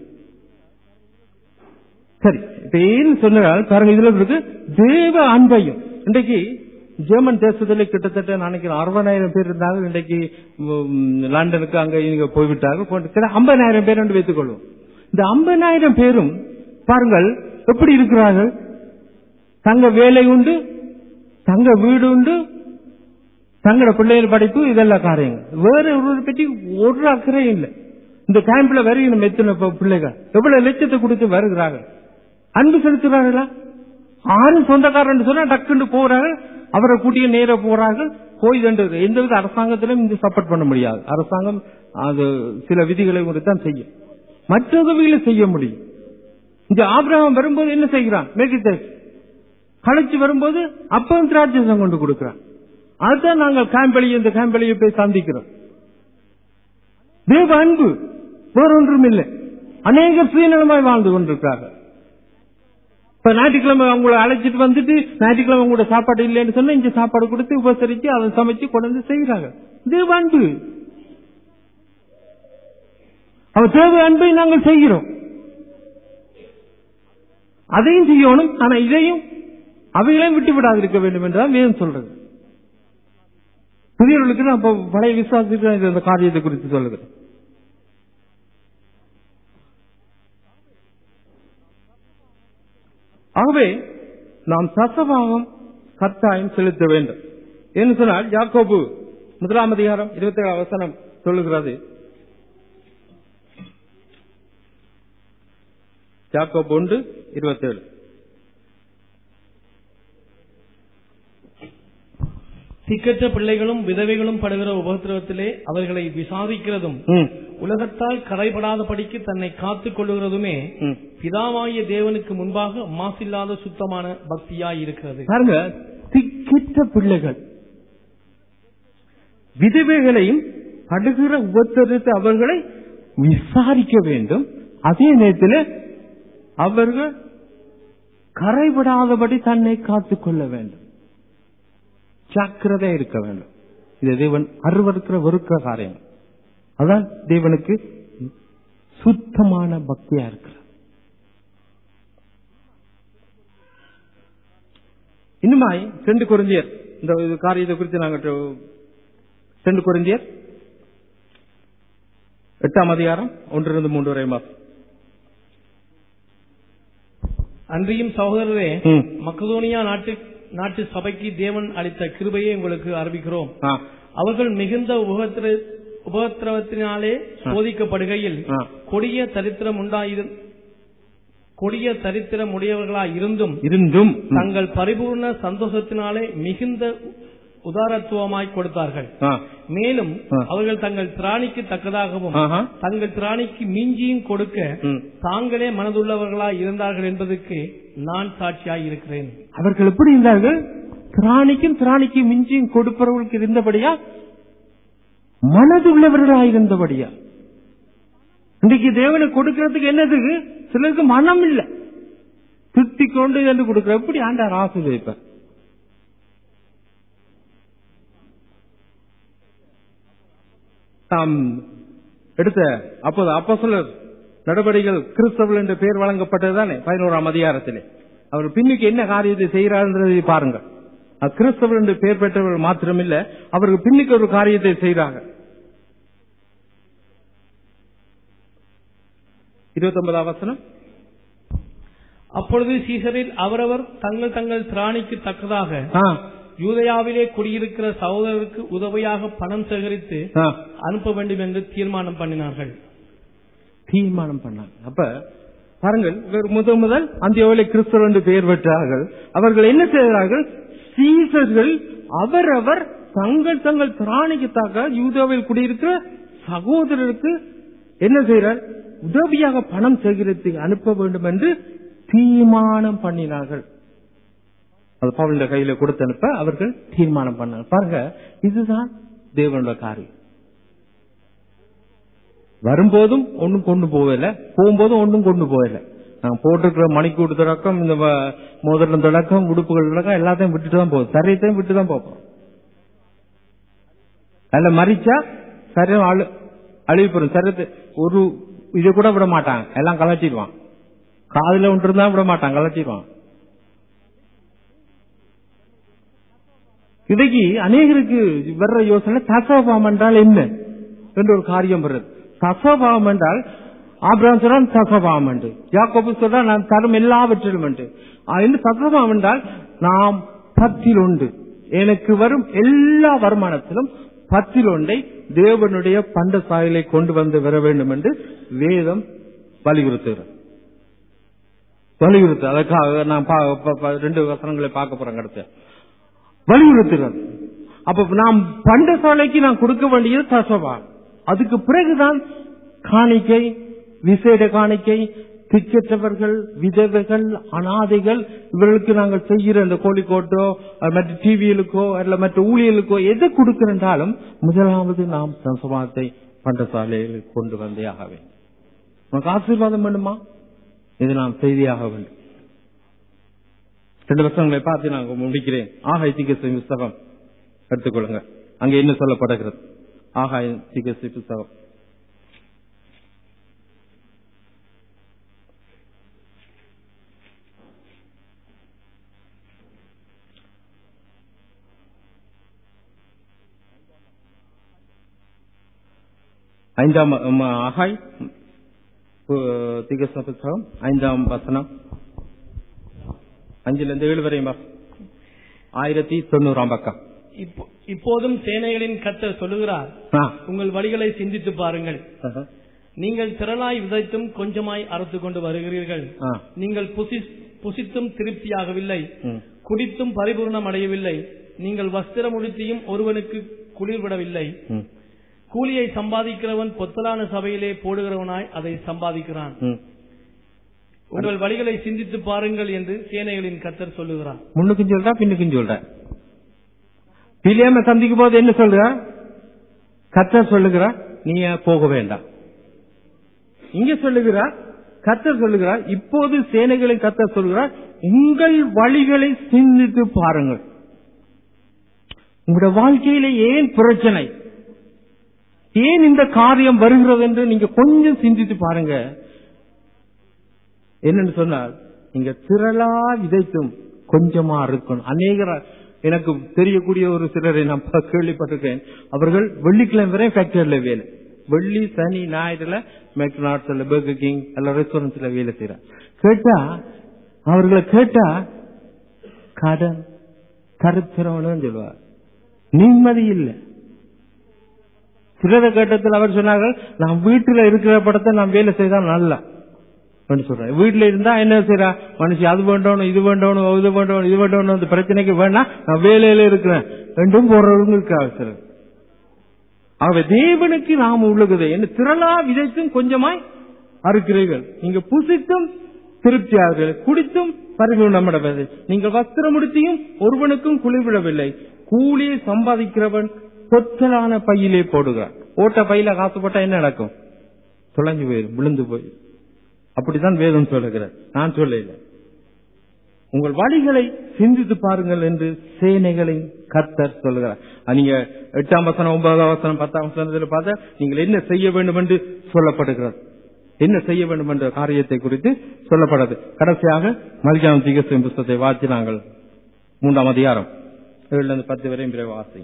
சரி இப்ப ஏன்னு சொன்னால் பாருங்க இதுல இருக்கு தேவ அன்பையும் இன்றைக்கு ஜெர்மன் தேசத்துல கிட்டத்தட்ட நான் நினைக்கிறேன் அறுபதாயிரம் பேர் இருந்தாங்க இன்றைக்கு ம், லண்டனுக்கு அங்க இங்க போய்விட்டாங்க போட்டு ஐம்பதாயிரம் பேர் என்று வைத்துக் கொள்வோம் இந்த ஐம்பதாயிரம் பேரும் பாருங்கள் எப்படி இருக்கிறார்கள் தங்க வேலை உண்டு தங்க வீடு உண்டு தங்களோட பிள்ளைகள் படிப்பு இதெல்லாம் காரியங்கள் வேற ஒருவரை பற்றி ஒரு அக்கறையும் இல்லை இந்த கேம்ப்ல வருகிற எத்தனை ப- பிள்ளைகள் எவ்வளவு லட்சத்தை கொடுத்து வருகிறார்கள் அன்பு செலுத்துகிறார்களா ஆணும் சொந்தக்காரன் சொன்னா டக்குன்னு போறாங்க அவரை கூட்டிய நேர போறார்கள் போய் தண்டது எந்தவித அரசாங்கத்திலும் இந்த சப்போர்ட் பண்ண முடியாது அரசாங்கம் அது சில விதிகளை தான் செய்யும் மற்ற உதவிகளை செய்ய முடியும் இந்த ஆபிரகாம் வரும்போது என்ன செய்கிறான் மேற்கித்தேஷ் கழிச்சு வரும்போது அப்பவும் திராட்சசம் கொண்டு கொடுக்கிறான் அதுதான் நாங்கள் கேம்பளியை இந்த கேம்பளியை போய் சந்திக்கிறோம் தேவ அன்பு வேறொன்றும் இல்லை அநேகர் சுயநலமாய் வாழ்ந்து கொண்டிருக்கிறார்கள் இப்ப ஞாயிற்றுக்கிழமை அவங்கள அழைச்சிட்டு வந்துட்டு ஞாயிற்றுக்கிழமை உங்களோட சாப்பாடு இல்லைன்னு சொன்னா இங்க சாப்பாடு கொடுத்து உபசரிச்சு அதை சமைச்சு கொண்டு வந்து செய்கிறாங்க தேவ அன்பு அவர் தேவ அன்பை நாங்கள் செய்கிறோம் அதையும் செய்யணும் ஆனா இதையும் அவைகளையும் விட்டு விடாது இருக்க வேண்டும் என்றுதான் வேதம் சொல்றது புதியவர்களுக்கு நான் இப்ப பழைய விசுவாசத்துக்கு நான் இது அந்த காரியத்தை குறித்து சொல்லுகிறேன் ஆகவே நாம் சசபாகம் கட்டாயம் செலுத்த வேண்டும் என்று சொன்னால் யாக்கோபு முதலாம் அதிகாரம் இருபத்தி ஏழு அவசரம் சொல்லுகிறது யாக்கோபு ஒன்று இருபத்தேழு திக்கற்ற பிள்ளைகளும் விதவைகளும் படுகிற உபத்திரவத்திலே அவர்களை விசாரிக்கிறதும் ம், உலகத்தால் கரைபடாதபடிக்கு தன்னை காத்துக் கொள்ளுகிறதுமே ம். பிதாவாகிய தேவனுக்கு முன்பாக மாசில்லாத சுத்தமான பக்தியாய் இருக்கிறது பாருங்க திக்கிட்ட பிள்ளைகள் விதவைகளையும் படுகிற உபத்திரத்தை அவர்களை விசாரிக்க வேண்டும் அதே நேரத்தில் அவர்கள் கரைபடாதபடி தன்னை காத்துக் கொள்ள வேண்டும் ஜாக்கிரதையா இருக்க வேண்டும் இது தேவன் அருவருக்கிற வெறுக்கிற காரியம் அதான் தேவனுக்கு சுத்தமான பக்தியா இருக்கிறது இன்னுமாய் செண்டு குருந்தியர் இந்த இது காரியத்தை குறித்து நாங்கள் செண்டு குருந்தியர் எட்டாம் அதிகாரம் ஒன்றிலிருந்து மூன்று வரை மாசம் அன்றியும் சகோதரரே ம். மக்கதோனியா நாட்டு நாட்டு சபைக்கு தேவன் அளித்த கிருபையை உங்களுக்கு அறிவிக்கிறோம் ஆ, அவர்கள் மிகுந்த உபத்திர உபத்திரவத்தினாலே சோதிக்கப்படுகையில் ஆ. கொடிய தரித்திரம் உண்டாயிரு கொடிய தரித்திரம் உடையவர்களாய் இருந்தும் இருந்தும் ம், தங்கள் பரிபூர்ண சந்தோஷத்தினாலே மிகுந்த உதாரத்துவமாய் கொடுத்தார்கள் ஆ, மேலும் ஆ. அவர்கள் தங்கள் திராணிக்கு தக்கதாகவும் ஆஹா, தங்கள் திராணிக்கு மிஞ்சியும் கொடுக்க ம். தாங்களே மனதுள்ளவர்களாய் இருந்தார்கள் என்பதற்கு நான் சாட்சியாய் இருக்கிறேன் அவர்கள் எப்படி இருந்தார்கள் திராணிக்கும் திராணிக்கும் மிஞ்சியும் கொடுப்பவர்களுக்கு இருந்தபடியா மனதுள்ளவர்களாயிருந்தபடியா இன்றைக்கு தேவனை கொடுக்கிறதுக்கு என்னதுக்கு சிலருக்கு மனம் இல்ல திருத்தி கொண்டு என்று கொடுக்கிற எப்படி ஆண்டார் ஆசை வைப்ப நாம் எடுத்த அப்போது அப்போஸ்தலர் நடவடிக்கைகள் கிறிஸ்தவர்கள் என்ற பெயர் வழங்கப்பட்டதுதானே பதினோராம் அதிகாரத்திலே அவர் பின்னுக்கு என்ன காரியத்தை செய்கிறார்ன்றதை பாருங்க அது கிறிஸ்தவர் என்று பெயர் பெற்றவர்கள் மாத்திரமில்ல அவருக்கு பின்னுக்கு ஒரு காரியத்தை செய்கிறாங்க இருபத்தி ஒன்பதாம் வசனம் அப்பொழுது சீசரில் அவரவர் தங்கள் தங்கள் திராணிக்கு தக்கதாக ஆ, யூதயாவிலே குடியிருக்கிற சகோதரருக்கு உதவியாக பணம் சேகரித்து ஆ. அனுப்ப வேண்டும் என்று தீர்மானம் பண்ணினார்கள் தீர்மானம் பண்ணாங்க அப்ப பாருங்கள் இவர் முதல் முதல் அந்த கிறிஸ்தவர் என்று பெயர் பெற்றார்கள் அவர்கள் என்ன செய்கிறார்கள் சீசர்கள் அவரவர் தங்கள் தங்கள் திராணிக்கத்தாக யூதாவில் குடியிருக்கிற சகோதரருக்கு என்ன செய்கிறார் உதவியாக பணம் சேகரித்து அனுப்ப வேண்டும் என்று தீர்மானம் பண்ணினார்கள் அது பவுலுடைய கையில கொடுத்து அனுப்ப அவர்கள் தீர்மானம் பண்ணாங்க பாருங்க இதுதான் தேவனோட காரியம் வரும்போதும் ஒன்னும் கொண்டு போகல போகும்போதும் ஒன்றும் கொண்டு போகல நாங்க போட்டிருக்கிற மணிக்கூடு தொடக்கம் இந்த வ- மோதிரம் தொடக்கம் உடுப்புகள் தொடக்கம் எல்லாத்தையும் விட்டுட்டு தான் போகுது சரியத்தையும் விட்டு தான் போப்போம் அதுல மறிச்சா சரீரம் அழு அழுகி போடும் சரீரத்தை ஒரு இது கூட விட மாட்டாங்க எல்லாம் கலட்டிடுவான் காதுல ஒன்று இருந்தா விட மாட்டான் கலட்டிடுவான் இன்றைக்கு அநேகருக்கு வர்ற யோசனை தசோபாவம் என்றால் என்ன என்று ஒரு காரியம் வருது தசோபாவம் என்றால் ஆபிரகாம் சொல்றான் தசவாம் என்று யாக்கோபு சொல்றான் நான் தரும் எல்லாவற்றிலும் என்று என்று தசவாம் என்றால் நாம் பத்தில் உண்டு எனக்கு வரும் எல்லா வருமானத்திலும் பத்தில் ஒன்றை தேவனுடைய பண்ட சாயலை கொண்டு வந்து வர வேண்டும் என்று வேதம் வலியுறுத்துகிறது வலியுறுத்து அதற்காக நான் பா- ப- ப- ரெண்டு வசனங்களை பார்க்க போறேன் அடுத்து வலியுறுத்துகிறது அப்ப நாம் பண்டசாலைக்கு நான் கொடுக்க வேண்டியது தசவா அதுக்கு பிறகுதான் காணிக்கை விசேட காணிக்கை திக்கற்றவர்கள் விதவைகள் அனாதைகள் இவர்களுக்கு நாங்கள் செய்கிற இந்த கோழிக்கோட்டோ அஹ், மற்ற டிவிகளுக்கோ அல்ல மற்ற ஊழியர்களுக்கோ எதை கொடுக்கிறென்றாலும் முதலாவது நாம் தசவாத்தை பண்டசாலையில் கொண்டு வந்தே ஆக வேண்டும் உனக்கு ஆசீர்வாதம் வேண்டுமா இது நாம் செய்தியாக வேண்டும் ரெண்டு வருஷங்களை பார்த்து நான் முடிக்கிறேன் ஆகாய சிகிச்சை புஸ்தகம் எடுத்துக்கொள்ளுங்க அங்க என்ன சொல்லப்படுகிறது ஆகாய சிகிச்சை புஸ்தகம் ஐந்தாம் ம, ஆகாய் பு- திகச புஸ்தகம் ஐந்தாம் வசனம் அஞ்சுல இருந்து ஏழு வரையும் வா. ஆயிரத்தி தொண்ணூறாம் பக்கம் இப்போ- இப்போதும் சேனைகளின் கர்த்தர் சொல்லுகிறார் ஆ. உங்கள் வழிகளை சிந்தித்து பாருங்கள் ஆஹா. நீங்கள் திரளாய் விதைத்தும் கொஞ்சமாய் அறுத்து கொண்டு வருகிறீர்கள் ஆ. நீங்கள் புசி- புசித்தும் திருப்தியாகவில்லை ம். குடித்தும் பரிபூர்ணம் அடையவில்லை நீங்கள் வஸ்திரம் உடுத்தியும் ஒருவனுக்கு குளிர்விடவில்லை ம். கூலியை சம்பாதிக்கிறவன் பொத்தலான சபையிலே போடுகிறவனாய் அதை சம்பாதிக்கிறான் ம். உங்கள் வழிகளை சிந்தித்து பாருங்கள் என்று சேனைகளின் கர்த்தர் சொல்லுகிறார் முன்னுக்கும் சொல்றா பின்னுக்கும் சொல்ற பிலியாம சந்திக்கும் போது என்ன சொல்ற கத்தர் சொல்லுகிறா நீ போக வேண்டாம் இங்க சொல்லுகிறா கத்தர் சொல்லுகிறார் இப்போது சேனைகளின் கத்தர் சொல்லுகிறார் உங்கள் வழிகளை சிந்தித்து பாருங்கள் உங்களுடைய வாழ்க்கையில ஏன் பிரச்சனை ஏன் இந்த காரியம் வருகிறது என்று நீங்க கொஞ்சம் சிந்தித்து பாருங்க என்னன்னு சொன்னால் நீங்க திரளா விதைத்தும் கொஞ்சமா இருக்கணும் அநேகர எனக்கு தெரியக்கூடிய ஒரு சிலரை நான் ப- கேள்விப்பட்டிருக்கேன் அவர்கள் வெள்ளிக்கிழமை வரை ஃபேக்டரியில வேலை வெள்ளி சனி ஞாயிறுல மெக்னாட்ஸ்ல பர்கர் கிங் அல்ல ரெஸ்டாரண்ட்ஸ்ல வேலை செய்யறாங்க கேட்டா அவர்களை கேட்டா கடன் கருத்திரவனும் சொல்லுவார் நிம்மதி இல்லை சிலர கட்டத்தில் அவர் சொன்னார்கள் நான் வீட்டுல இருக்கிற படத்தை நான் வேலை செய்தால் நல்லா அப்படின்னு சொல்றேன் வீட்டுல இருந்தா என்ன செய்யறா மனுஷி அது வேண்டணும் இது வேண்டணும் இது வேண்டணும் இது வேண்டணும் இந்த பிரச்சனைக்கு வேணாம் நான் வேலையில இருக்கிறேன் ரெண்டும் போறவங்க இருக்கா சிலர் ஆகவே தேவனுக்கு நாம் உள்ளுகுது என்ன திரளா விதைத்தும் கொஞ்சமாய் அறுக்கிறீர்கள் நீங்க புசித்தும் திருப்தியாகிறீர்கள் குடித்தும் பரிபூர்ணமடைவது நீங்கள் வஸ்திரம் உடுத்தியும் ஒருவனுக்கும் குளிர்விடவில்லை கூலியை சம்பாதிக்கிறவன் சொத்தலான பையிலே போடுகிறான் ஓட்ட பையில காசு போட்டா என்ன நடக்கும் தொலைஞ்சு போயிடும் விழுந்து போயிடும் அப்படித்தான் வேதம் சொல்லுகிறார் நான் சொல்லல உங்கள் வழிகளை சிந்தித்து பாருங்கள் என்று சேனைகளின் கர்த்தர் சொல்லுகிறார் அது நீங்க எட்டாம் வசனம் ஒன்பதாம் வசனம் பத்தாம் வசனத்தில் பார்த்தா நீங்கள் என்ன செய்ய வேண்டும் என்று சொல்லப்படுகிறது என்ன செய்ய வேண்டும் என்ற காரியத்தை குறித்து சொல்லப்படுது கடைசியாக மதியான திகசின் புஸ்தத்தை வாசி நாங்கள் மூன்றாம் அதிகாரம் ஏழுல இருந்து பத்து வரையும் பிறகு வாசி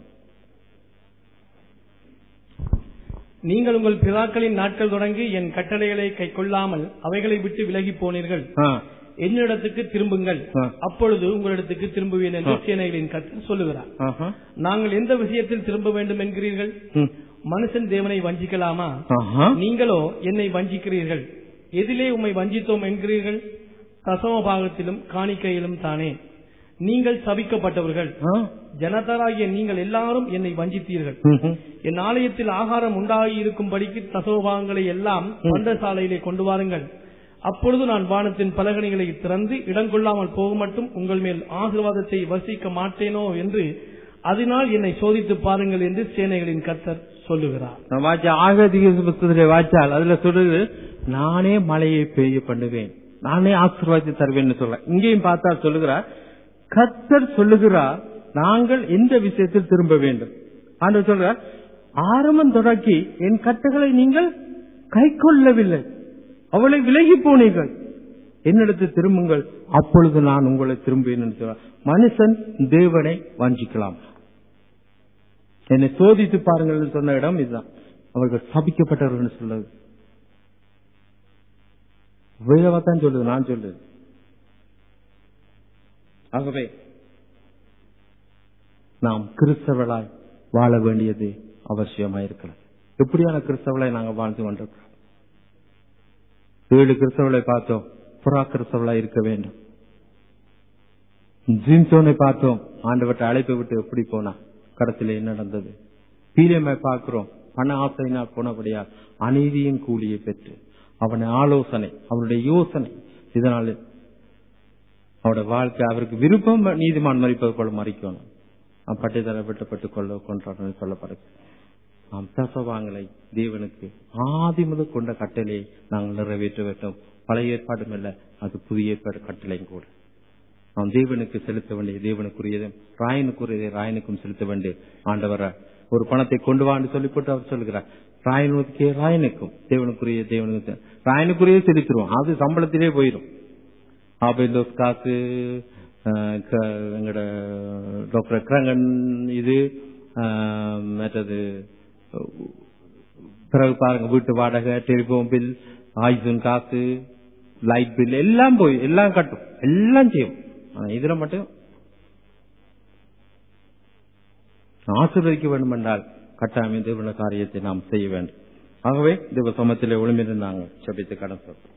நீங்கள் உங்கள் பிதாக்களின் நாட்கள் தொடங்கி என் கட்டளைகளை கை கொள்ளாமல் அவைகளை விட்டு விலகி போனீர்கள் ஆ, என்னிடத்துக்கு திரும்புங்கள் ஆ. அப்பொழுது உங்களிடத்துக்கு திரும்புவேன் என்று சேனைகளின் கர்த்தர் சொல்லுகிறார் ஆஹா, நாங்கள் எந்த விஷயத்தில் திரும்ப வேண்டும் என்கிறீர்கள் ம், மனுஷன் தேவனை வஞ்சிக்கலாமா ஆஹா, நீங்களோ என்னை வஞ்சிக்கிறீர்கள் எதிலே உம்மை வஞ்சித்தோம் என்கிறீர்கள் தசம பாகத்திலும் காணிக்கையிலும் தானே நீங்கள் சபிக்கப்பட்டவர்கள் ஆ, ஜனதராகிய நீங்கள் எல்லாரும் என்னை வஞ்சித்தீர்கள் ம்ஹும். என் ஆலயத்தில் ஆகாரம் உண்டாகி இருக்கும்படிக்கு தசோபாகங்களை எல்லாம் பண்டசாலையிலே கொண்டு வாருங்கள் அப்பொழுது நான் வானத்தின் பலகணிகளை திறந்து இடங்கொள்ளாமல் போக மட்டும் உங்கள் மேல் ஆசீர்வாதத்தை வசிக்க மாட்டேனோ என்று அதனால் என்னை சோதித்து பாருங்கள் என்று சேனைகளின் கர்த்தர் சொல்லுகிறார் நான் வாச்ச ஆகதிக புத்தகத்திலே வாய்ச்சால் அதுல சொல்றது நானே மழையை பெய்ய பண்ணுவேன் நானே ஆசீர்வாதத்தை தருவேன்னு சொல்றேன் இங்கேயும் பார்த்தா சொல்லுகிறார் கத்தர் சொல்லுகிறார் நாங்கள் எந்த விஷயத்தில் திரும்ப வேண்டும் ஆண்டவர் சொல்றார் ஆரம்பம் தொடக்கி என் கட்டுகளை நீங்கள் கை கொள்ளவில்லை அவளை விலகி போனீர்கள் என்னிடத்து திரும்புங்கள் அப்பொழுது நான் உங்களை திரும்புவேன் என்று சொல்றார் மனுஷன் தேவனை வஞ்சிக்கலாம் என்னை சோதித்து பாருங்கள் என்று சொன்ன இடம் இதுதான் அவர்கள் சபிக்கப்பட்டவர்கள் சொல்றது வேதவாத்தான் சொல்லுது நான் சொல்லுது ஆகவே நாம் கிறிஸ்தவர்களாய் வாழ வேண்டியது அவசியமாயிருக்கிறது எப்படியான கிறிஸ்தவளை நாங்கள் வாழ்ந்து கொண்டிருக்கிறோம் ஏழு கிறிஸ்தவளை பார்த்தோம் புறா கிறிஸ்தவளாய் இருக்க வேண்டும் ஜிம்சோனை பார்த்தோம் ஆண்டவற்றை அழைப்பை விட்டு எப்படி போனா கடத்தில என்ன நடந்தது பீரியமை பார்க்கிறோம் பண ஆசையினால் போனபடியா அநீதியின் கூலியை பெற்று அவனை ஆலோசனை அவருடைய யோசனை இதனால் அவருடைய வாழ்க்கை அவருக்கு விருப்பம் நீதிமான் மறிப்பது போல மறிக்கணும் பட்டிதர விட்டப்பட்டுக் கொள்ள கொண்டாட சொல்லப்படுது நாம் தசவாங்களை தேவனுக்கு ஆதி முதல் கொண்ட கட்டளையை நாங்கள் நிறைவேற்ற வேண்டும் பழைய ஏற்பாடும் அல்ல அது புதிய ஏற்பாடு கட்டளையும் கூட நாம் தேவனுக்கு செலுத்த வேண்டிய தேவனுக்குரியதும் ராயனுக்குரியதை ராயனுக்கும் செலுத்த வேண்டிய ஆண்டவர ஒரு பணத்தை கொண்டு வான்னு சொல்லி போட்டு அவர் சொல்லுகிறார் ராயனுக்கே ராயனுக்கும் தேவனுக்குரிய தேவனுக்கு ராயனுக்குரிய செலுத்திடுவோம் அது சம்பளத்திலே போயிடும் ஆபேந்தோஸ் காசு எங்கட டாக்டர் கிரங்கன் இது மற்றது பிறகு பாருங்க வீட்டு வாடகை டெலிபோன் பில் ஆயுசன் காசு லைட் பில் எல்லாம் போய் எல்லாம் கட்டும் எல்லாம் செய்யும் இதுல மட்டும் ஆசிர்வதிக்க வேண்டும் என்றால் கட்டாயம் தேவன காரியத்தை நாம் செய்ய வேண்டும் ஆகவே தேவ சமத்திலே ஒளிமிருந்து நாங்கள் செபித்து கடன் சொல்றோம்